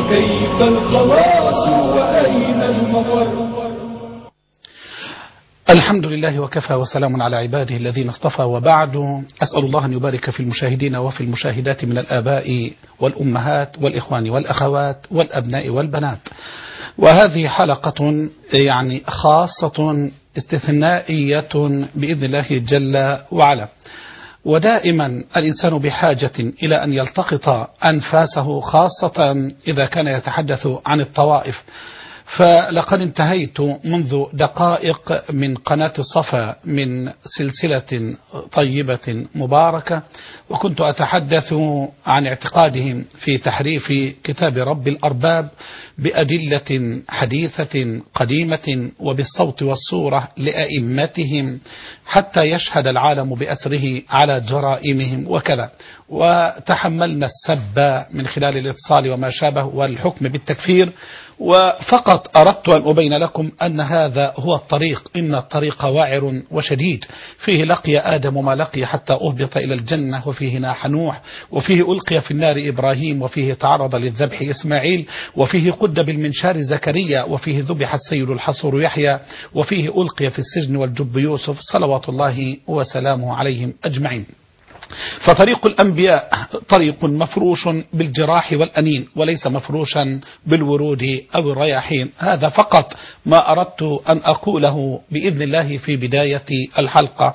كيف الخلاص وأين المفر الحمد لله وكفى وسلام على عباده الذين اصطفى وبعد أسأل الله أن يبارك في المشاهدين وفي المشاهدات من الآباء والأمهات والإخوان والأخوات والأبناء والبنات وهذه حلقة يعني خاصة استثنائية بإذن الله جل وعلا ودائما الإنسان بحاجة إلى أن يلتقط أنفاسه خاصة إذا كان يتحدث عن الطوائف فلقد انتهيت منذ دقائق من قناة الصفا من سلسلة طيبة مباركة وكنت أتحدث عن اعتقادهم في تحريف كتاب رب الأرباب بأدلة حديثة قديمة وبالصوت والصورة لأئمتهم حتى يشهد العالم بأسره على جرائمهم وكذا وتحملنا السب من خلال الاتصال وما شابه والحكم بالتكفير وفقط أردت أن أبين لكم أن هذا هو الطريق إن الطريق واعر وشديد فيه لقي آدم ما لقي حتى أهبط إلى الجنة وفيه ناح نوح وفيه ألقي في النار إبراهيم وفيه تعرض للذبح إسماعيل وفيه قد بالمنشار زكريا وفيه ذبح السيد الحصور يحيى وفيه ألقي في السجن والجب يوسف صلوات الله وسلامه عليهم أجمعين فطريق الأنبياء طريق مفروش بالجراح والأنين وليس مفروشا بالورود أو الرياحين هذا فقط ما أردت أن أقوله بإذن الله في بداية الحلقة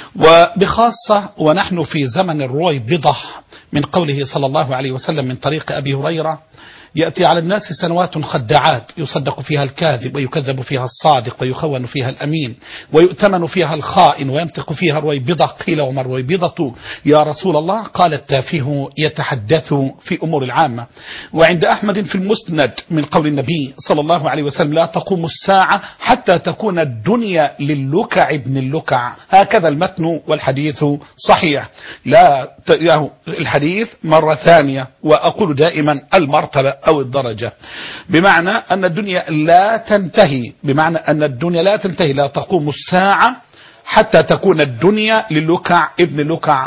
وبخاصة ونحن في زمن الرويبضة من قوله صلى الله عليه وسلم من طريق أبي هريرة يأتي على الناس سنوات خداعات يصدق فيها الكاذب ويكذب فيها الصادق ويخون فيها الأمين ويؤتمن فيها الخائن وينطق فيها الرويبضة قيل وما الرويبضة يا رسول الله قال التافه يتحدث في أمور العامة وعند أحمد في المسند من قول النبي صلى الله عليه وسلم لا تقوم الساعة حتى تكون الدنيا للكع ابن اللكع هكذا المتن والحديث صحيح لا الحديث مرة ثانية وأقول دائما المرتبة أو الدرجة بمعنى أن الدنيا لا تنتهي بمعنى أن الدنيا لا تنتهي لا تقوم الساعة حتى تكون الدنيا للكع ابن لكع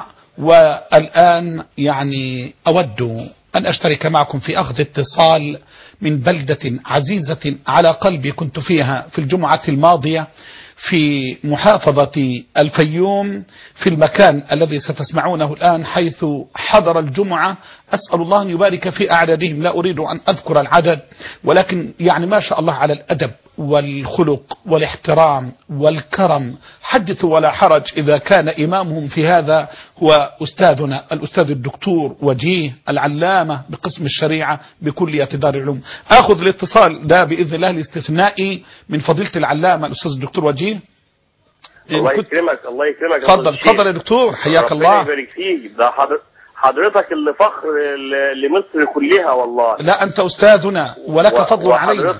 والآن يعني أود أن أشترك معكم في أخذ اتصال من بلدة عزيزة على قلبي كنت فيها في الجمعة الماضية في محافظة الفيوم في المكان الذي ستسمعونه الآن حيث حضر الجمعة أسأل الله أن يبارك في أعدادهم لا أريد أن أذكر العدد ولكن يعني ما شاء الله على الأدب والخلق والاحترام والكرم حدث ولا حرج إذا كان إمامهم في هذا هو أستاذنا الأستاذ الدكتور وجيه العلامة بقسم الشريعة بكلية دار العلوم أخذ الاتصال ده بإذن الله الاستثنائي من فضيلة العلامة الأستاذ الدكتور وجيه الله يكرمك الله يكرمك يا تفضل أستاذ تفضل يا دكتور حياك ربنا الله يبارك فيك ده حضر- حضرتك اللي فخر ل- لمصر كلها والله لا أنت أستاذنا ولك و- فضل وحضرتك- علينا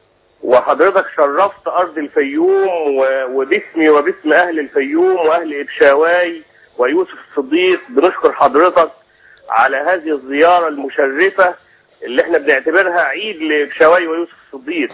وحضرتك شرفت أرض الفيوم و- وباسمي وباسم أهل الفيوم وأهل إبشاواي ويوسف الصديق بنشكر حضرتك على هذه الزيارة المشرفة اللي احنا بنعتبرها عيد لإبشاواي ويوسف الصديق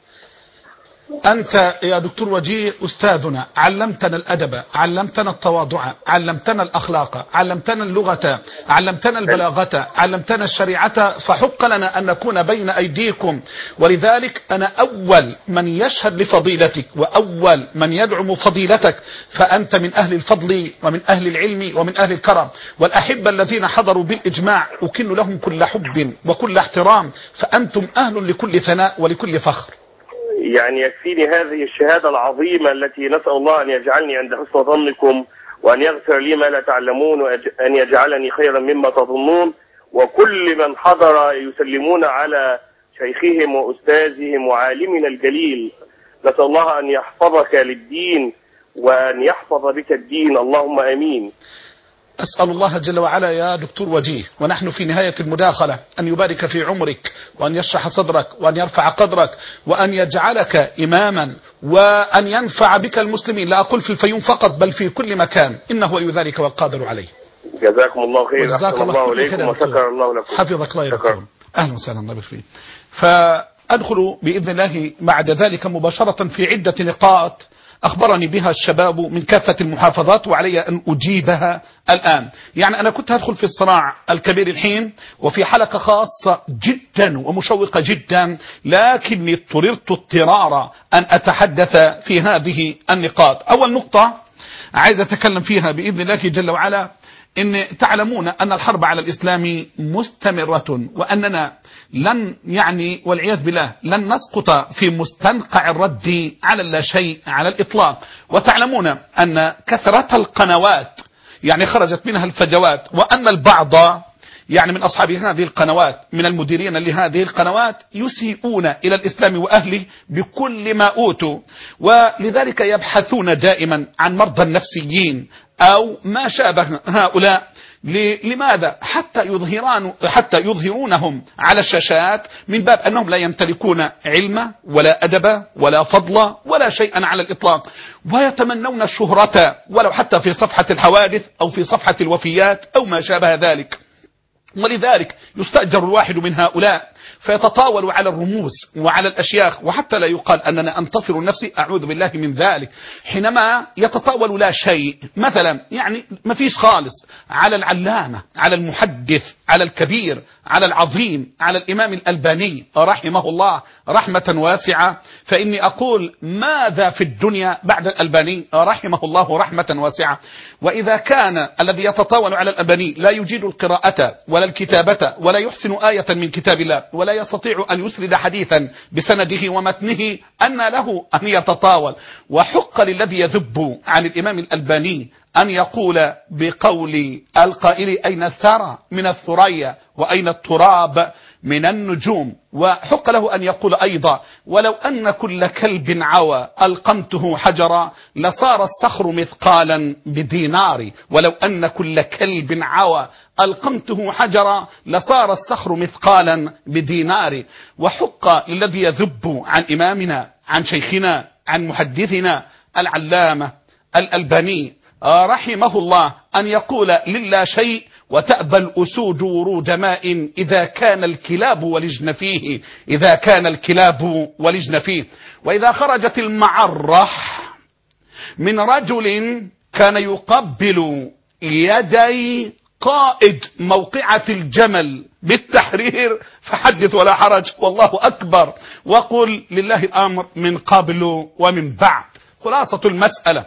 أنت يا دكتور وجيه أستاذنا علمتنا الأدب علمتنا التواضع علمتنا الأخلاق علمتنا اللغة علمتنا البلاغة علمتنا الشريعة فحق لنا أن نكون بين أيديكم ولذلك أنا أول من يشهد لفضيلتك وأول من يدعم فضيلتك فأنت من أهل الفضل ومن أهل العلم ومن أهل الكرم والأحبة الذين حضروا بالإجماع أكن لهم كل حب وكل احترام فأنتم أهل لكل ثناء ولكل فخر يعني يكفيني هذه الشهادة العظيمة التي نسأل الله أن يجعلني عند حسن ظنكم وأن يغفر لي ما لا تعلمون وأن يجعلني خيرا مما تظنون وكل من حضر يسلمون على شيخهم وأستاذهم وعالمنا الجليل نسأل الله أن يحفظك للدين وأن يحفظ بك الدين اللهم آمين أسأل الله جل وعلا يا دكتور وجيه ونحن في نهاية المداخلة أن يبارك في عمرك وأن يشرح صدرك وأن يرفع قدرك وأن يجعلك إماما وأن ينفع بك المسلمين لا أقول في الفيوم فقط بل في كل مكان إنه ولي ذلك والقادر عليه جزاكم الله خير وجزاك أحسن الله الله كل خير إليكم يا دكتور. وشكر الله لكم حفظك الله يا شكرا. دكتور أهلا وسهلا الله فيك فأدخل بإذن الله بعد ذلك مباشرة في عدة نقاط أخبرني بها الشباب من كافة المحافظات وعلي أن أجيبها الآن يعني أنا كنت هدخل في الصراع الكبير الحين وفي حلقة خاصة جدا ومشوقة جدا لكني اضطررت اضطرارا أن أتحدث في هذه النقاط أول نقطة عايز أتكلم فيها بإذن الله جل وعلا إن تعلمون أن الحرب على الإسلام مستمرة وأننا لن يعني والعياذ بالله لن نسقط في مستنقع الرد على لا شيء على الإطلاق وتعلمون أن كثرة القنوات يعني خرجت منها الفجوات وأن البعض يعني من أصحاب هذه القنوات من المديرين لهذه القنوات يسيئون إلى الإسلام وأهله بكل ما أوتوا ولذلك يبحثون دائما عن مرضى النفسيين أو ما شابه هؤلاء لماذا حتى يظهران حتى يظهرونهم على الشاشات من باب أنهم لا يمتلكون علم ولا أدب ولا فضل ولا شيئا على الإطلاق ويتمنون الشهرة ولو حتى في صفحة الحوادث أو في صفحة الوفيات أو ما شابه ذلك ولذلك يستأجر الواحد من هؤلاء فيتطاول على الرموز وعلى الأشياخ وحتى لا يقال أننا أنتصر نفسي أعوذ بالله من ذلك حينما يتطاول لا شيء مثلا يعني ما فيش خالص على العلامة على المحدث على الكبير على العظيم على الإمام الألباني رحمه الله رحمة واسعة فإني أقول ماذا في الدنيا بعد الألباني رحمه الله رحمة واسعة وإذا كان الذي يتطاول على الألباني لا يجيد القراءة ولا الكتابة ولا يحسن آية من كتاب الله ولا يستطيع أن يسرد حديثا بسنده ومتنه أن له أن يتطاول وحق للذي يذب عن الإمام الألباني أن يقول بقول القائل أين الثرى من الثريا وأين التراب من النجوم وحق له أن يقول أيضا ولو أن كل كلب عوى ألقمته حجرا لصار الصخر مثقالا بدينار ولو أن كل كلب عوى ألقمته حجرا لصار الصخر مثقالا بدينار وحق للذي يذب عن إمامنا عن شيخنا عن محدثنا العلامة الألباني رحمه الله أن يقول للا شيء وتأبى الأسود ورود ماء إذا كان الكلاب ولجن فيه إذا كان الكلاب ولجن فيه وإذا خرجت المعرح من رجل كان يقبل يدي قائد موقعة الجمل بالتحرير فحدث ولا حرج والله أكبر وقل لله الأمر من قبل ومن بعد خلاصة المسألة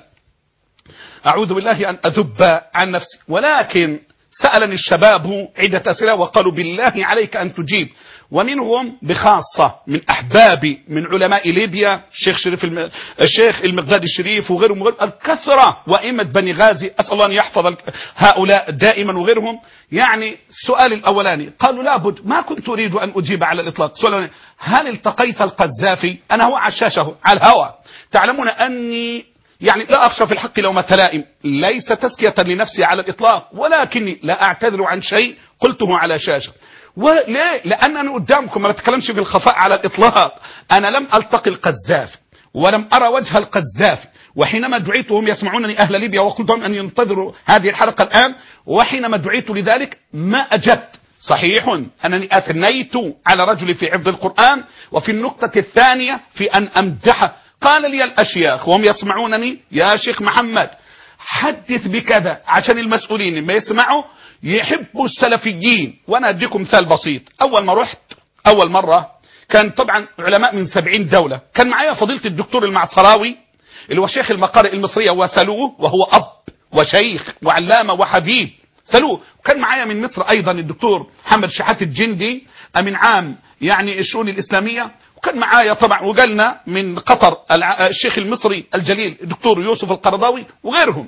أعوذ بالله أن أذب عن نفسي ولكن سألني الشباب عدة أسئلة وقالوا بالله عليك أن تجيب ومنهم بخاصة من أحبابي من علماء ليبيا الشيخ شريف الم... الشيخ المقداد الشريف وغيرهم وغيرهم الكثرة وإمة بني غازي أسأل الله أن يحفظ هؤلاء دائما وغيرهم يعني السؤال الأولاني قالوا لابد ما كنت أريد أن أجيب على الإطلاق سؤال هل التقيت القذافي أنا هو على الشاشة على الهواء تعلمون أني يعني لا أخشى في الحق لومة لائم ليس تزكية لنفسي على الإطلاق ولكني لا أعتذر عن شيء قلته على شاشة وليه؟ لأن أنا قدامكم ما بتكلمش في الخفاء على الإطلاق أنا لم ألتقي القذافي ولم أرى وجه القذافي وحينما دعيت وهم يسمعونني أهل ليبيا وقلت لهم أن ينتظروا هذه الحلقة الآن وحينما دعيت لذلك ما أجبت صحيح أنني أثنيت على رجل في حفظ القرآن وفي النقطة الثانية في أن أمدحه قال لي الأشياخ وهم يسمعونني يا شيخ محمد حدث بكذا عشان المسؤولين ما يسمعوا يحبوا السلفيين وانا اديكم مثال بسيط اول ما رحت اول مرة كان طبعا علماء من سبعين دولة كان معايا فضيلة الدكتور المعصراوي اللي هو شيخ المقارئ المصرية وسألوه وهو اب وشيخ وعلامة وحبيب سألوه وكان معايا من مصر ايضا الدكتور محمد شحات الجندي امين عام يعني الشؤون الاسلامية وكان معايا طبعا وقالنا من قطر الشيخ المصري الجليل الدكتور يوسف القرضاوي وغيرهم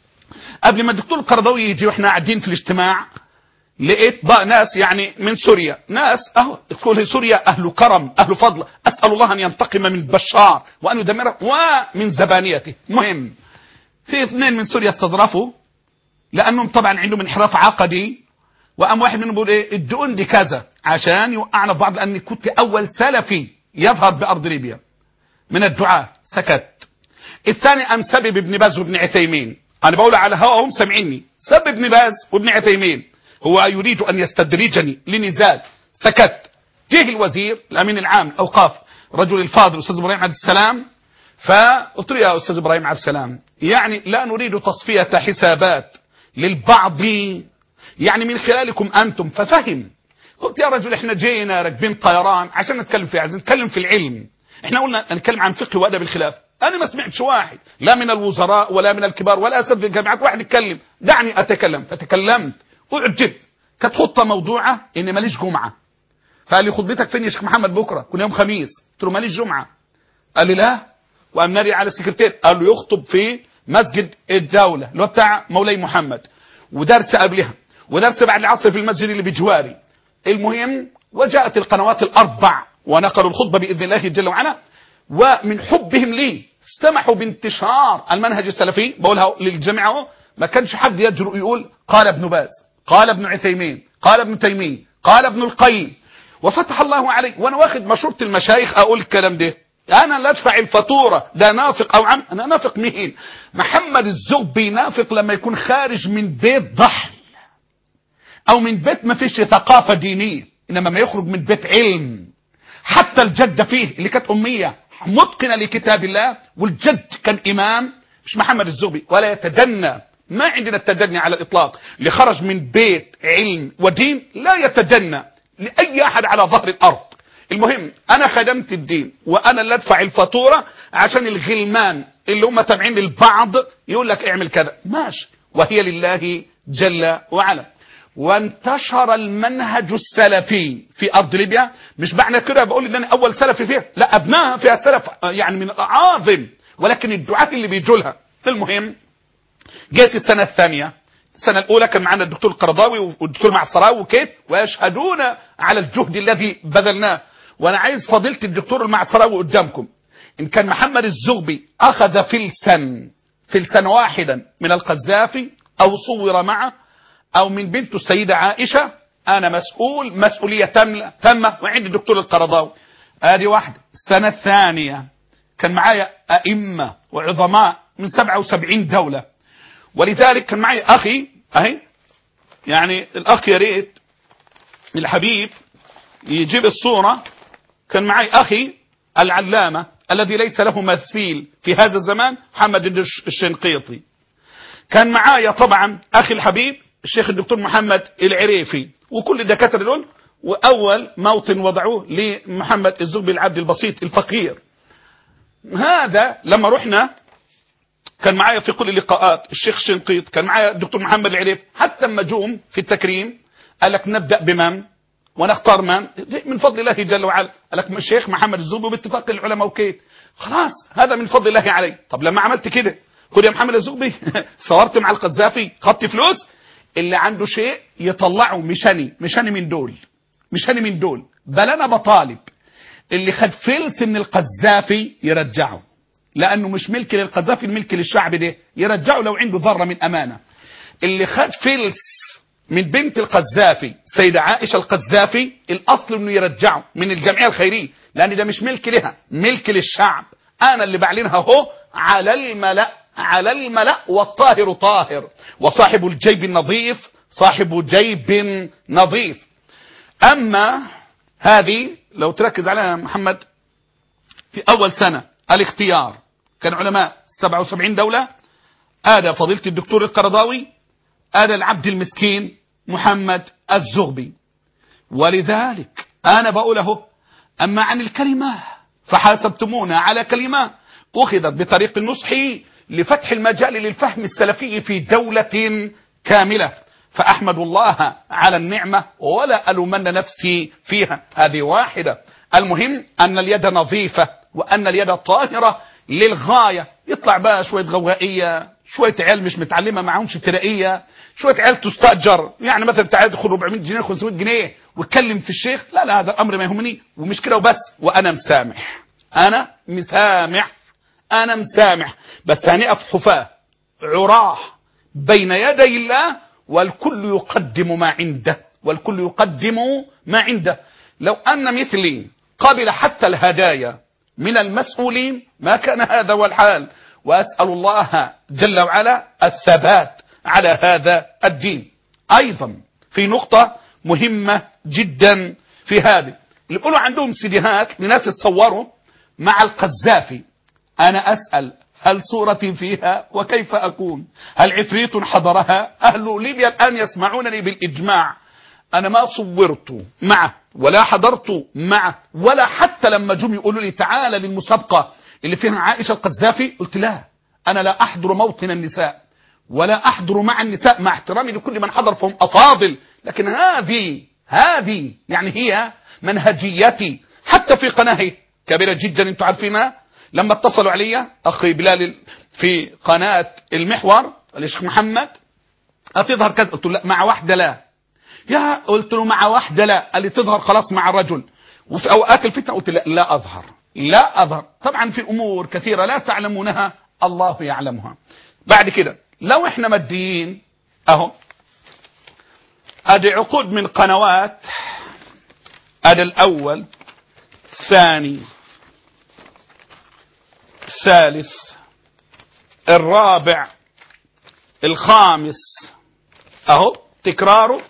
قبل ما الدكتور القرضاوي يجي واحنا قاعدين في الاجتماع لقيت بقى ناس يعني من سوريا ناس اهو كل سوريا اهل كرم اهل فضل اسال الله ان ينتقم من بشار وان يدمره ومن زبانيته مهم في اثنين من سوريا استظرفوا لانهم طبعا عندهم انحراف عقدي وقام واحد منهم بيقول ايه ادعون دي كذا عشان يوقعنا في بعض لاني كنت اول سلفي يظهر بارض ليبيا من الدعاة سكت الثاني قام سبب ابن باز وابن عثيمين انا بقول على هواهم سامعيني سب ابن باز وابن عثيمين هو يريد ان يستدرجني لنزال سكت جه الوزير الامين العام الاوقاف رجل الفاضل استاذ ابراهيم عبد السلام فقلت له يا استاذ ابراهيم عبد السلام يعني لا نريد تصفيه حسابات للبعض يعني من خلالكم انتم ففهم قلت يا رجل احنا جينا راكبين طيران عشان نتكلم في عايزين نتكلم في العلم احنا قلنا نتكلم عن فقه وادب الخلاف انا ما سمعتش واحد لا من الوزراء ولا من الكبار ولا اساتذه الجامعات واحد يتكلم دعني اتكلم فتكلمت اعجب كانت خطه موضوعه ان ماليش جمعه فقال لي خطبتك فين يا شيخ محمد بكره كل يوم خميس قلت له ماليش جمعه قال لي لا وقام نادي على السكرتير قال له يخطب في مسجد الدوله اللي هو بتاع مولاي محمد ودرس قبلها ودرس بعد العصر في المسجد اللي بجواري المهم وجاءت القنوات الاربع ونقلوا الخطبه باذن الله جل وعلا ومن حبهم لي سمحوا بانتشار المنهج السلفي بقولها للجميع اهو ما كانش حد يجرؤ يقول قال ابن باز قال ابن عثيمين قال ابن تيميه قال ابن القيم وفتح الله علي وانا واخد مشورة المشايخ اقول الكلام ده انا لا ادفع الفاتوره ده نافق او عم انا نافق مين محمد الزغبي نافق لما يكون خارج من بيت ضحل او من بيت ما فيش ثقافه دينيه انما ما يخرج من بيت علم حتى الجده فيه اللي كانت اميه متقنه لكتاب الله والجد كان امام مش محمد الزغبي ولا يتدنى ما عندنا التدني على الاطلاق اللي خرج من بيت علم ودين لا يتدنى لاي احد على ظهر الارض المهم انا خدمت الدين وانا اللي ادفع الفاتوره عشان الغلمان اللي هم تابعين للبعض يقول لك اعمل كذا ماشي وهي لله جل وعلا وانتشر المنهج السلفي في ارض ليبيا مش معنى كده بقول ان انا اول سلفي فيها لا ابنائها فيها سلف يعني من الاعاظم ولكن الدعاة اللي بيجوا لها المهم جيت السنه الثانيه السنه الاولى كان معنا الدكتور القرضاوي والدكتور معصراوي وكيت ويشهدون على الجهد الذي بذلناه وانا عايز فضيله الدكتور المعصراوي قدامكم ان كان محمد الزغبي اخذ فلسا فلسا واحدا من القذافي او صور معه او من بنته السيده عائشه انا مسؤول مسؤوليه تامه تامه وعند الدكتور القرضاوي ادي واحده السنه الثانيه كان معايا ائمه وعظماء من 77 دوله ولذلك كان معي اخي اهي يعني الاخ يا ريت الحبيب يجيب الصوره كان معي اخي العلامه الذي ليس له مثيل في هذا الزمان محمد الشنقيطي كان معايا طبعا اخي الحبيب الشيخ الدكتور محمد العريفي وكل الدكاتره دول واول موطن وضعوه لمحمد الزغبي العبد البسيط الفقير هذا لما رحنا كان معايا في كل اللقاءات الشيخ شنقيط كان معايا الدكتور محمد العريف حتى لما جوم في التكريم قال لك نبدا بمن ونختار من من فضل الله جل وعلا قال لك الشيخ محمد الزغبي باتفاق العلماء وكيت خلاص هذا من فضل الله علي طب لما عملت كده خد يا محمد الزغبي صورت مع القذافي خدت فلوس اللي عنده شيء يطلعه مشاني مشاني من دول مشاني من دول بل انا بطالب اللي خد فلس من القذافي يرجعه لانه مش ملك للقذافي الملك للشعب ده يرجعه لو عنده ذره من امانه اللي خد فلس من بنت القذافي سيدة عائشة القذافي الأصل أنه يرجعه من الجمعية الخيرية لأن ده مش ملك لها ملك للشعب أنا اللي بعلنها هو على الملأ على الملأ والطاهر طاهر وصاحب الجيب النظيف صاحب جيب نظيف أما هذه لو تركز عليها محمد في أول سنة الاختيار كان علماء 77 دولة هذا فضيلة الدكتور القرضاوي هذا العبد المسكين محمد الزغبي ولذلك أنا بقوله أما عن الكلمة فحاسبتمونا على كلمة أخذت بطريق النصح لفتح المجال للفهم السلفي في دولة كاملة فأحمد الله على النعمة ولا ألومن نفسي فيها هذه واحدة المهم أن اليد نظيفة وأن اليد طاهرة للغاية يطلع بقى شوية غوائية شوية عيال مش متعلمة معهمش ابتدائية شوية عيال تستأجر يعني مثلا تعال تاخد 400 جنيه 500 جنيه واتكلم في الشيخ لا لا هذا الأمر ما يهمني ومش كده وبس وأنا مسامح أنا مسامح أنا مسامح بس هنقف حفاة عراه بين يدي الله والكل يقدم ما عنده والكل يقدم ما عنده لو أن مثلي قبل حتى الهدايا من المسؤولين ما كان هذا هو الحال وأسأل الله جل وعلا الثبات على هذا الدين أيضا في نقطة مهمة جدا في هذه اللي بيقولوا عندهم سيديهات لناس يتصوروا مع القذافي أنا أسأل هل صورتي فيها وكيف أكون هل عفريت حضرها أهل ليبيا الآن يسمعونني بالإجماع أنا ما صورت معه ولا حضرت معه ولا حتى لما جم يقولوا لي تعالى للمسابقة اللي فيها عائشة القذافي قلت لا أنا لا أحضر موطن النساء ولا أحضر مع النساء مع احترامي لكل من حضر فهم أفاضل لكن هذه هذه يعني هي منهجيتي حتى في قناة كبيرة جدا انتم عارفينها لما اتصلوا علي أخي بلال في قناة المحور الشيخ محمد هتظهر كذا قلت له لا مع واحدة لا يا قلت له مع واحدة لا قال لي تظهر خلاص مع الرجل وفي أوقات الفتنة قلت لا لا أظهر لا أظهر طبعا في أمور كثيرة لا تعلمونها الله يعلمها بعد كده لو احنا ماديين اهو ادي عقود من قنوات ادي الاول الثاني الثالث الرابع الخامس اهو تكراره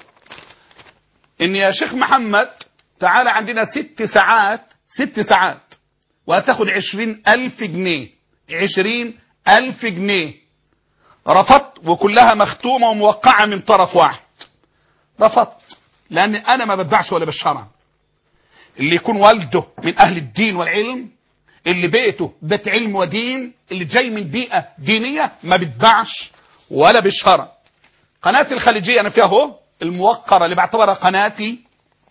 ان يا شيخ محمد تعالى عندنا ست ساعات ست ساعات وهتاخد عشرين الف جنيه عشرين الف جنيه رفضت وكلها مختومة وموقعة من طرف واحد رفضت لان انا ما بتبعش ولا بالشرع اللي يكون والده من اهل الدين والعلم اللي بيته بيت علم ودين اللي جاي من بيئة دينية ما بتبعش ولا بالشرع قناة الخليجية انا فيها اهو الموقرة اللي بعتبرها قناتي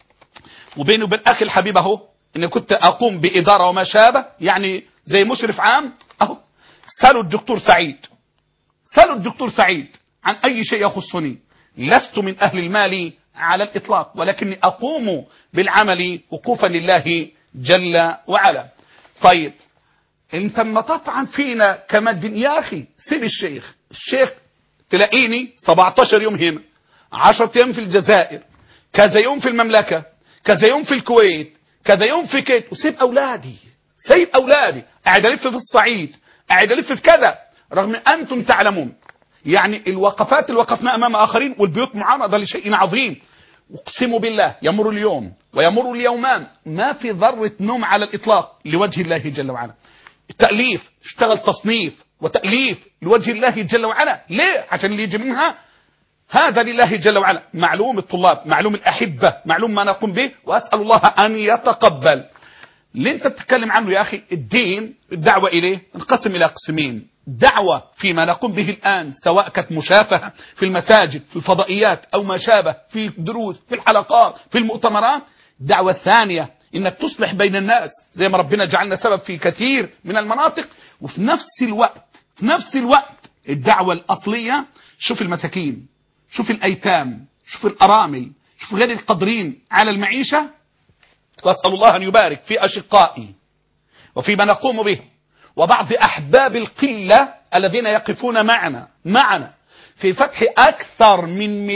وبيني وبين اخي الحبيب اهو اني كنت اقوم بادارة وما شابه يعني زي مشرف عام اهو سالوا الدكتور سعيد سالوا الدكتور سعيد عن اي شيء يخصني لست من اهل المال على الاطلاق ولكني اقوم بالعمل وقوفا لله جل وعلا طيب انت اما تطعن فينا كمد يا اخي سيب الشيخ الشيخ تلاقيني 17 يوم هنا 10 ايام في الجزائر كذا يوم في المملكة كذا يوم في الكويت كذا يوم في كيت وسيب اولادي سيب اولادي قاعد الف في الصعيد قاعد الف في كذا رغم انتم تعلمون يعني الوقفات اللي وقفنا امام اخرين والبيوت معارضه لشيء عظيم اقسم بالله يمر اليوم ويمر اليومان ما في ذره نوم على الاطلاق لوجه الله جل وعلا التاليف اشتغل تصنيف وتاليف لوجه الله جل وعلا ليه عشان اللي يجي منها هذا لله جل وعلا معلوم الطلاب معلوم الأحبة معلوم ما نقوم به وأسأل الله أن يتقبل اللي انت بتتكلم عنه يا أخي الدين الدعوة إليه انقسم إلى قسمين دعوة فيما نقوم به الآن سواء كانت مشافهة في المساجد في الفضائيات أو ما شابه في دروس في الحلقات في المؤتمرات الدعوة الثانية انك تصلح بين الناس زي ما ربنا جعلنا سبب في كثير من المناطق وفي نفس الوقت في نفس الوقت الدعوة الأصلية شوف المساكين شوف الأيتام شوف الأرامل شوف غير القادرين على المعيشة وأسأل الله أن يبارك في أشقائي وفيما نقوم به وبعض أحباب القلة الذين يقفون معنا معنا في فتح أكثر من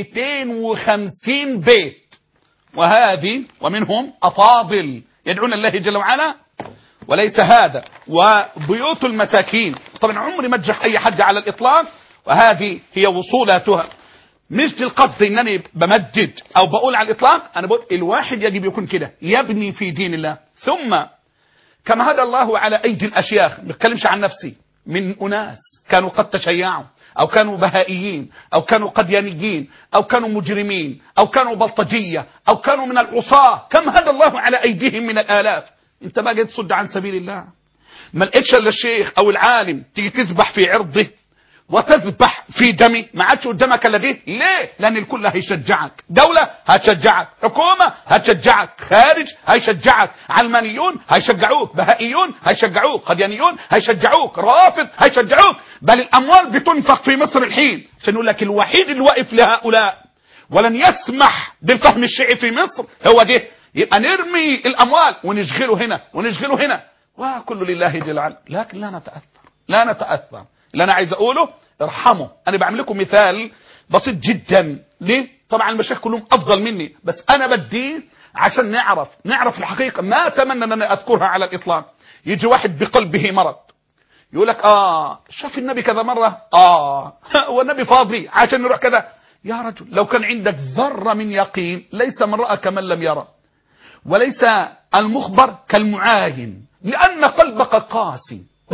250 بيت وهذه ومنهم أفاضل يدعون الله جل وعلا وليس هذا وبيوت المساكين طبعا عمري ما اجرح أي حد على الإطلاق وهذه هي وصولاتها مش للقصد انني بمجد او بقول على الاطلاق انا بقول الواحد يجب يكون كده يبني في دين الله ثم كما هدى الله على ايدي الاشياخ ما بتكلمش عن نفسي من اناس كانوا قد تشيعوا او كانوا بهائيين او كانوا قديانيين او كانوا مجرمين او كانوا بلطجيه او كانوا من العصاه كم هدى الله على ايديهم من الالاف انت بقى جاي تصد عن سبيل الله ما لقيتش الا الشيخ او العالم تيجي تذبح في عرضه وتذبح في دمي ما عادش قدامك الا دي ليه لان الكل هيشجعك دولة هتشجعك حكومة هتشجعك خارج هيشجعك علمانيون هيشجعوك بهائيون هيشجعوك قديانيون هيشجعوك رافض هيشجعوك بل الاموال بتنفق في مصر الحين عشان يقول لك الوحيد اللي واقف لهؤلاء ولن يسمح بالفهم الشيعي في مصر هو ده يبقى نرمي الاموال ونشغله هنا ونشغله هنا وكل لله جل وعلا لكن لا نتاثر لا نتاثر اللي انا عايز اقوله ارحموا انا بعمل لكم مثال بسيط جدا ليه طبعا المشايخ كلهم افضل مني بس انا بديه عشان نعرف نعرف الحقيقه ما اتمنى ان انا اذكرها على الاطلاق يجي واحد بقلبه مرض يقول لك اه شاف النبي كذا مره اه والنبي فاضي عشان نروح كذا يا رجل لو كان عندك ذره من يقين ليس من راى كمن لم يرى وليس المخبر كالمعاين لان قلبك قاسي ولانك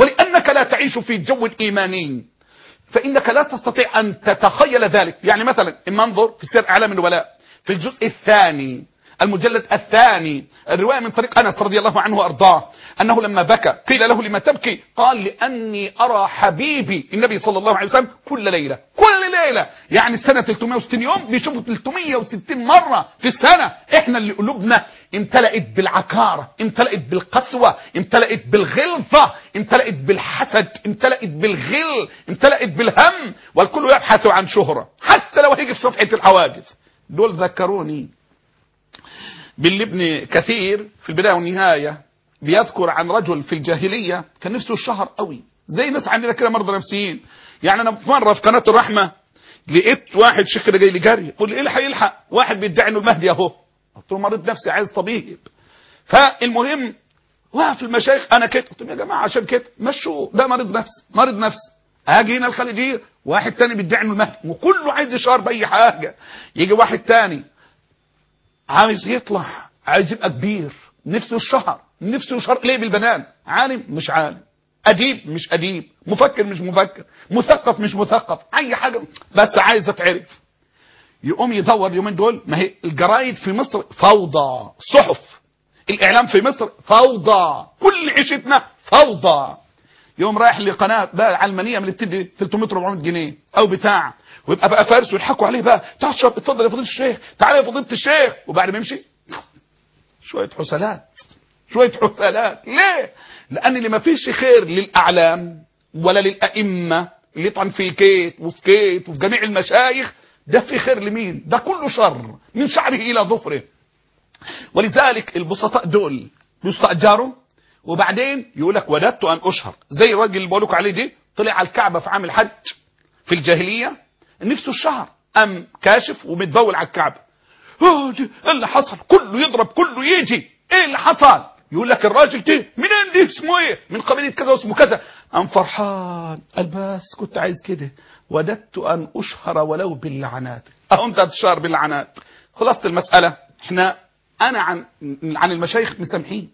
فإنك لا تعيش في جو إيماني فإنك لا تستطيع أن تتخيل ذلك يعني مثلا إما انظر في سير أعلام النبلاء في الجزء الثاني المجلد الثاني الرواية من طريق أنس رضي الله عنه وأرضاه أنه لما بكى قيل له لما تبكي قال لأني أرى حبيبي النبي صلى الله عليه وسلم كل ليلة كل ليلة يعني السنة 360 يوم بيشوفوا 360 مرة في السنة احنا اللي قلوبنا امتلأت بالعكارة امتلأت بالقسوة امتلأت بالغلظة امتلأت بالحسد امتلأت بالغل امتلأت بالهم والكل يبحث عن شهرة حتى لو هيجي في صفحة الحوادث دول ذكروني باللي ابن كثير في البداية والنهاية بيذكر عن رجل في الجاهلية كان نفسه الشهر قوي زي ناس عندنا كده مرضى نفسيين يعني انا مرة في قناة الرحمة لقيت واحد شيخ كده جاي لي جري يقول لي الحق يلحق واحد بيدعي انه المهدي اهو قلت له مريض نفسي عايز طبيب فالمهم واقف المشايخ انا كده قلت لهم يا جماعه عشان كده مشوا ده مريض نفسي مريض نفسي اجي هنا الخليجيه واحد تاني بيدعي انه المهدي وكله عايز يشهر باي حاجه يجي واحد تاني عايز يطلع عايز يبقى كبير نفسه الشهر نفسه يشهر ليه بالبنان عالم مش عالم اديب مش اديب مفكر مش مفكر مثقف مش مثقف اي حاجه بس عايز اتعرف يقوم يدور اليومين دول ما هي الجرايد في مصر فوضى صحف الاعلام في مصر فوضى كل عيشتنا فوضى يوم رايح لقناه بقى علمانيه من اللي بتدي 300 400 جنيه او بتاع ويبقى بقى فارس ويضحكوا عليه بقى تعال اشرب اتفضل يا فضيله الشيخ تعالى يا فضيله الشيخ وبعد ما يمشي شويه حسلات شويه حسلات ليه لان اللي ما فيش خير للاعلام ولا للائمه اللي يطعن في كيت وفي كيت وفي جميع المشايخ ده في خير لمين ده كله شر من شعره الى ظفره ولذلك البسطاء دول يستأجروا وبعدين يقول لك وددت ان اشهر زي الراجل اللي بقول لكم عليه دي طلع على الكعبه في عام الحج في الجاهليه نفسه الشهر ام كاشف ومتبول على الكعبه اه دي ايه اللي حصل كله يضرب كله يجي ايه اللي حصل يقول لك الراجل ده منين دي اسمه ايه من قبيله كذا واسمه كذا ام فرحان قال بس كنت عايز كده وددت ان اشهر ولو باللعنات اهو انت هتشهر باللعنات خلاصه المساله احنا انا عن عن المشايخ مسامحين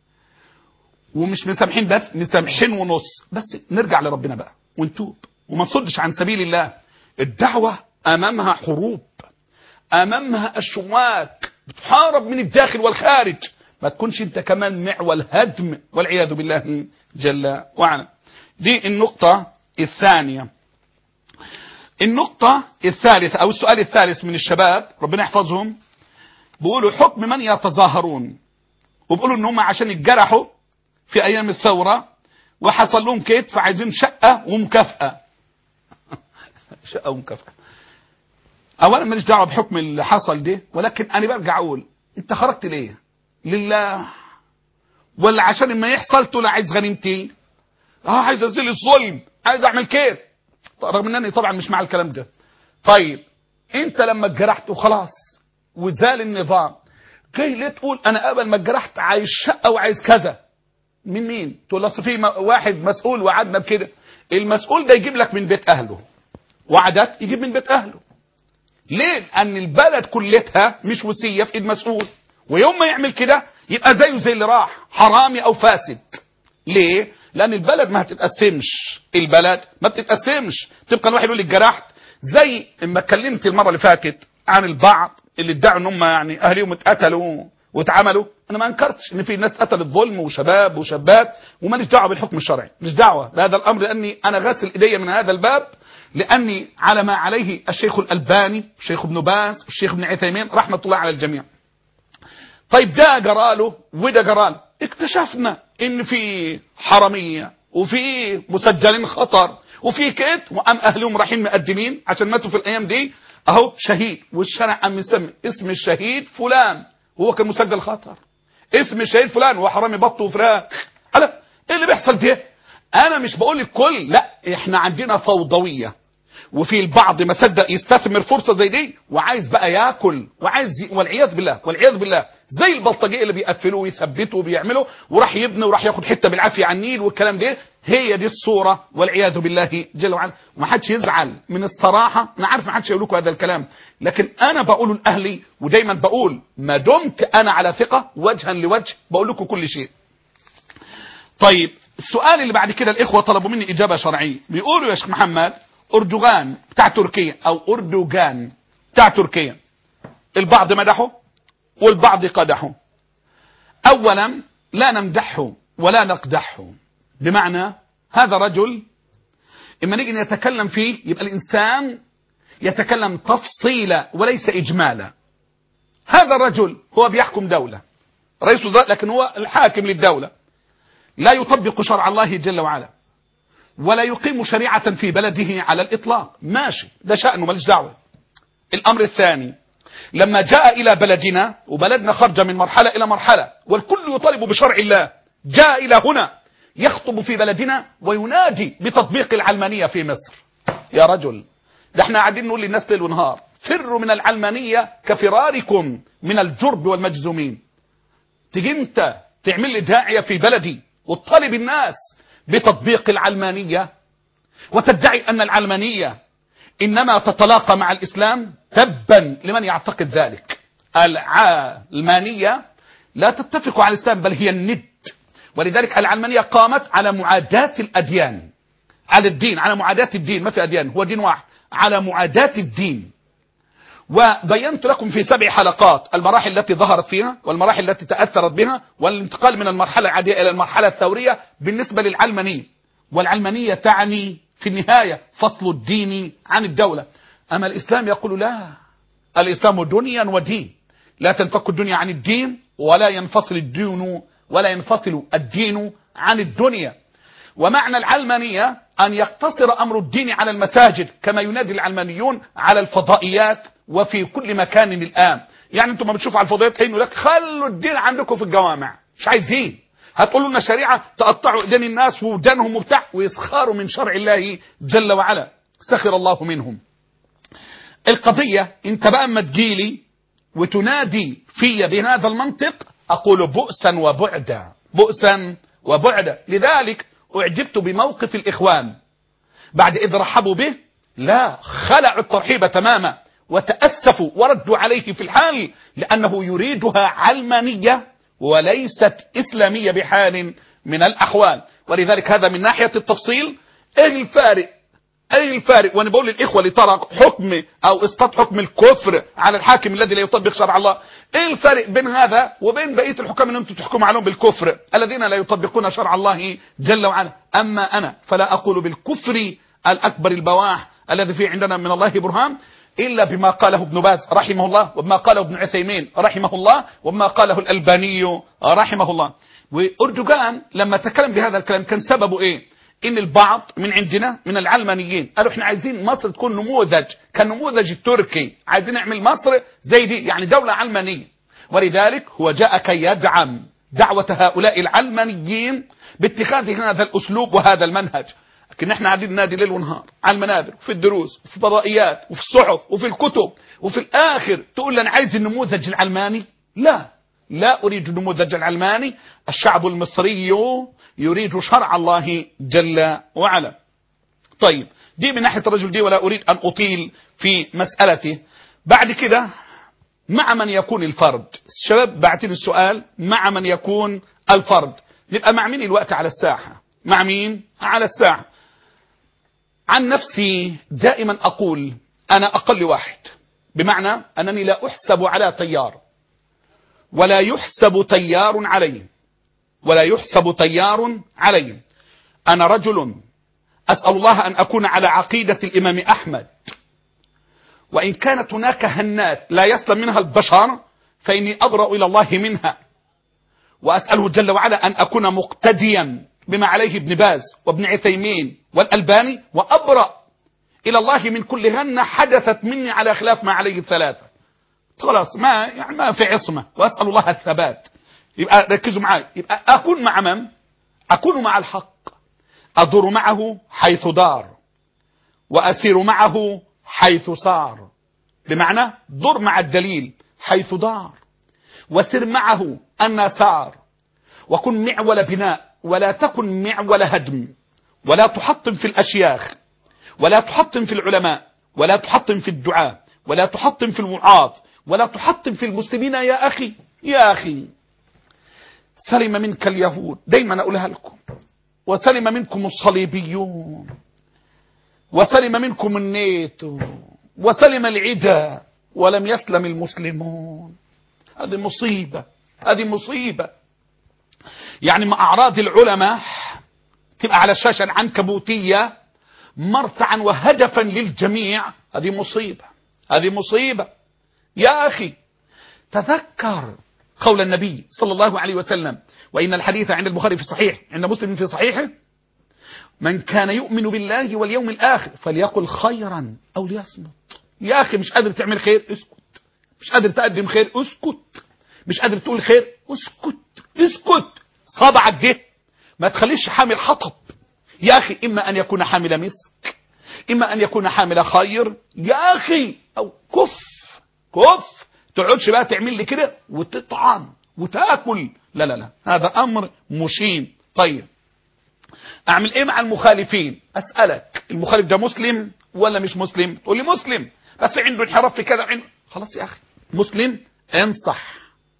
ومش مسامحين بس مسامحين ونص بس نرجع لربنا بقى ونتوب وما نصدش عن سبيل الله الدعوة أمامها حروب أمامها أشواك بتحارب من الداخل والخارج ما تكونش انت كمان معول هدم والعياذ بالله جل وعلا دي النقطة الثانية النقطة الثالثة أو السؤال الثالث من الشباب ربنا يحفظهم بيقولوا حكم من يتظاهرون وبيقولوا ان هم عشان يتجرحوا في ايام الثورة وحصل لهم كيد فعايزين شقة ومكافأة شقة ومكافأة اولا ماليش دعوة بحكم اللي حصل ده ولكن انا برجع اقول انت خرجت ليه لله ولا عشان ما يحصل تقول عايز غنيمتي اه عايز ازيل الظلم عايز اعمل كيد رغم ان انا طبعا مش مع الكلام ده طيب انت لما اتجرحت وخلاص وزال النظام كي ليه تقول انا قبل ما اتجرحت عايز شقه وعايز كذا من مين تقول اصل في واحد مسؤول وعدنا بكده المسؤول ده يجيب لك من بيت اهله وعدك يجيب من بيت اهله ليه لان البلد كلتها مش وصيه في ايد مسؤول ويوم ما يعمل كده يبقى زيه زي اللي راح حرامي او فاسد ليه لان البلد ما هتتقسمش البلد ما بتتقسمش تبقى الواحد يقول اتجرحت زي اما اتكلمت المره اللي فاتت عن البعض اللي ادعوا ان هم يعني اهليهم اتقتلوا واتعملوا انا ما انكرتش ان في ناس قتلت ظلم وشباب وشابات وماليش دعوه بالحكم الشرعي مش دعوه بهذا الامر لاني انا غاسل ايديا من هذا الباب لاني على ما عليه الشيخ الالباني الشيخ ابن باز والشيخ ابن عثيمين رحمه الله على الجميع طيب ده جراله وده جراله اكتشفنا ان في حراميه وفي مسجلين خطر وفي كده وقام اهلهم رايحين مقدمين عشان ماتوا في الايام دي اهو شهيد والشرع قام مسمي اسم الشهيد فلان وهو كان مسجل خطر اسم الشهيد فلان وهو حرامي بط وفراخ على ايه اللي بيحصل ده انا مش بقول الكل لا احنا عندنا فوضويه وفي البعض ما صدق يستثمر فرصه زي دي وعايز بقى ياكل وعايز ي... والعياذ بالله والعياذ بالله زي البلطجيه اللي بيقفلوا ويثبتوا وبيعملوا وراح يبني وراح ياخد حته بالعافيه على النيل والكلام ده هي دي الصوره والعياذ بالله جل وعلا وما حدش يزعل من الصراحه انا عارف ما حدش يقول لكم هذا الكلام لكن انا بقوله لاهلي ودايما بقول ما دمت انا على ثقه وجها لوجه بقول لكم كل شيء طيب السؤال اللي بعد كده الإخوة طلبوا مني إجابة شرعية بيقولوا يا شيخ محمد أردوغان بتاع تركيا أو أردوغان بتاع تركيا البعض مدحه والبعض قدحه أولا لا نمدحه ولا نقدحه بمعنى هذا رجل إما نيجي نتكلم فيه يبقى الإنسان يتكلم تفصيلا وليس إجمالا هذا الرجل هو بيحكم دولة رئيس وزراء لكن هو الحاكم للدولة لا يطبق شرع الله جل وعلا ولا يقيم شريعة في بلده على الإطلاق ماشي ده شأنه ماليش دعوة الأمر الثاني لما جاء إلى بلدنا وبلدنا خرج من مرحلة إلى مرحلة والكل يطالب بشرع الله جاء إلى هنا يخطب في بلدنا وينادي بتطبيق العلمانية في مصر يا رجل ده احنا قاعدين نقول للناس ليل ونهار فروا من العلمانية كفراركم من الجرب والمجزومين تيجي انت تعمل لي داعية في بلدي وتطالب الناس بتطبيق العلمانية وتدعي أن العلمانية إنما تتلاقى مع الإسلام تبا لمن يعتقد ذلك العلمانية لا تتفق على الإسلام بل هي الند ولذلك العلمانية قامت على معاداة الأديان على الدين على معاداة الدين ما في أديان هو دين واحد على معاداة الدين وبينت لكم في سبع حلقات المراحل التي ظهرت فيها والمراحل التي تأثرت بها والانتقال من المرحلة العادية إلى المرحلة الثورية بالنسبة للعلمانية والعلمانية تعني في النهاية فصل الدين عن الدولة أما الإسلام يقول لا الإسلام دنيا ودين لا تنفك الدنيا عن الدين ولا ينفصل الدين ولا ينفصل الدين عن الدنيا ومعنى العلمانية أن يقتصر أمر الدين على المساجد كما ينادي العلمانيون على الفضائيات وفي كل مكان الآن يعني انتم ما بتشوفوا على الفضائيات هينوا لك خلوا الدين عندكم في الجوامع مش عايزين هتقولوا لنا شريعة تقطعوا ايدين الناس ودانهم وبتاع ويسخروا من شرع الله جل وعلا سخر الله منهم القضية انت بقى اما تجيلي وتنادي في بهذا المنطق اقول بؤسا وبعدا بؤسا وبعدا لذلك اعجبت بموقف الاخوان بعد اذ رحبوا به لا خلعوا الترحيب تماما وتأسفوا وردوا عليه في الحال لأنه يريدها علمانية وليست إسلامية بحال من الأحوال ولذلك هذا من ناحية التفصيل ايه الفارق ايه الفارق وانا بقول للاخوه اللي ترى حكم او اسقاط حكم الكفر على الحاكم الذي لا يطبق شرع الله ايه الفارق بين هذا وبين بقيه الحكام اللي انتم تحكموا عليهم بالكفر الذين لا يطبقون شرع الله جل وعلا اما انا فلا اقول بالكفر الاكبر البواح الذي فيه عندنا من الله برهان إلا بما قاله ابن باز رحمه الله وبما قاله ابن عثيمين رحمه الله وبما قاله الألباني رحمه الله وأردوغان لما تكلم بهذا الكلام كان سببه إيه إن البعض من عندنا من العلمانيين قالوا إحنا عايزين مصر تكون نموذج كالنموذج التركي عايزين نعمل مصر زي دي يعني دولة علمانية ولذلك هو جاء كي يدعم دعوة هؤلاء العلمانيين باتخاذ هذا الأسلوب وهذا المنهج لكن احنا قاعدين نادي ليل ونهار على المنابر وفي الدروس وفي الفضائيات وفي الصحف وفي الكتب وفي الاخر تقول لي انا عايز النموذج العلماني لا لا اريد النموذج العلماني الشعب المصري يريد شرع الله جل وعلا طيب دي من ناحيه الرجل دي ولا اريد ان اطيل في مسالته بعد كده مع من يكون الفرد الشباب بعتين السؤال مع من يكون الفرد نبقى مع مين الوقت على الساحه مع مين على الساحه عن نفسي دائما أقول أنا أقل واحد بمعنى أنني لا أحسب على تيار ولا يحسب تيار علي ولا يحسب تيار علي أنا رجل أسأل الله أن أكون على عقيدة الإمام أحمد وإن كانت هناك هنات لا يسلم منها البشر فإني أبرأ إلى الله منها وأسأله جل وعلا أن أكون مقتديا بما عليه ابن باز وابن عثيمين والألباني وأبرأ إلى الله من كل هنة حدثت مني على خلاف ما عليه الثلاثة خلاص ما يعني ما في عصمة وأسأل الله الثبات يبقى ركزوا معي يبقى أكون مع من أكون مع الحق أدور معه حيث دار وأسير معه حيث صار بمعنى ضر مع الدليل حيث دار وسر معه أن سار وكن معول بناء ولا تكن معول هدم ولا تحطم في الأشياخ ولا تحطم في العلماء ولا تحطم في الدعاء ولا تحطم في الوعاظ ولا تحطم في المسلمين يا أخي يا أخي سلم منك اليهود دايما أقولها لكم وسلم منكم الصليبيون وسلم منكم النيتو وسلم العدا ولم يسلم المسلمون هذه مصيبة هذه مصيبة يعني مع أعراض العلماء تبقى على الشاشة العنكبوتية مرتعا وهدفا للجميع هذه مصيبة هذه مصيبة يا أخي تذكر قول النبي صلى الله عليه وسلم وإن الحديث عند البخاري في الصحيح عند مسلم في صحيحه من كان يؤمن بالله واليوم الآخر فليقل خيرا أو ليصمت يا أخي مش قادر تعمل خير اسكت مش قادر تقدم خير اسكت مش قادر تقول خير اسكت اسكت صابعك ده ما تخليش حامل حطب يا أخي إما أن يكون حامل مسك إما أن يكون حامل خير يا أخي أو كف كف تقعدش بقى تعمل لي كده وتطعن وتاكل لا لا لا هذا أمر مشين طيب أعمل إيه مع المخالفين أسألك المخالف ده مسلم ولا مش مسلم تقول لي مسلم بس عنده انحراف في كذا عنده خلاص يا أخي مسلم انصح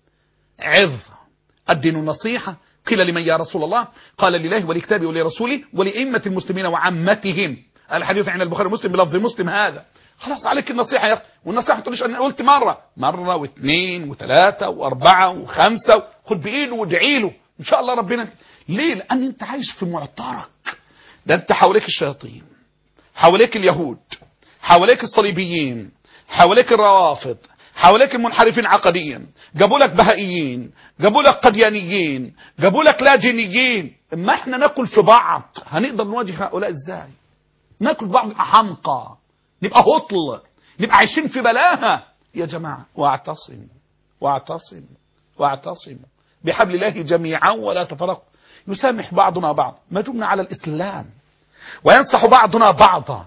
عظ الدين النصيحة قيل لمن يا رسول الله قال لله ولكتابه ولرسوله ولأئمة المسلمين وعامتهم الحديث عند البخاري ومسلم بلفظ مسلم هذا خلاص عليك النصيحة يا أخي والنصيحة ما تقوليش أنا قلت مرة مرة واثنين وثلاثة وأربعة وخمسة خد بإيده وادعي له إن شاء الله ربنا ليه لأن أنت عايش في معترك ده أنت حواليك الشياطين حواليك اليهود حواليك الصليبيين حواليك الروافض حواليك المنحرفين عقديا جابوا لك بهائيين جابوا لك قديانيين جابوا لك لاجئيين اما احنا ناكل في بعض هنقدر نواجه هؤلاء ازاي ناكل بعض نبقى حمقى نبقى هطل نبقى عايشين في بلاها يا جماعة واعتصموا واعتصموا واعتصموا بحبل الله جميعا ولا تفرقوا يسامح بعضنا بعض ما دمنا على الإسلام وينصح بعضنا بعضا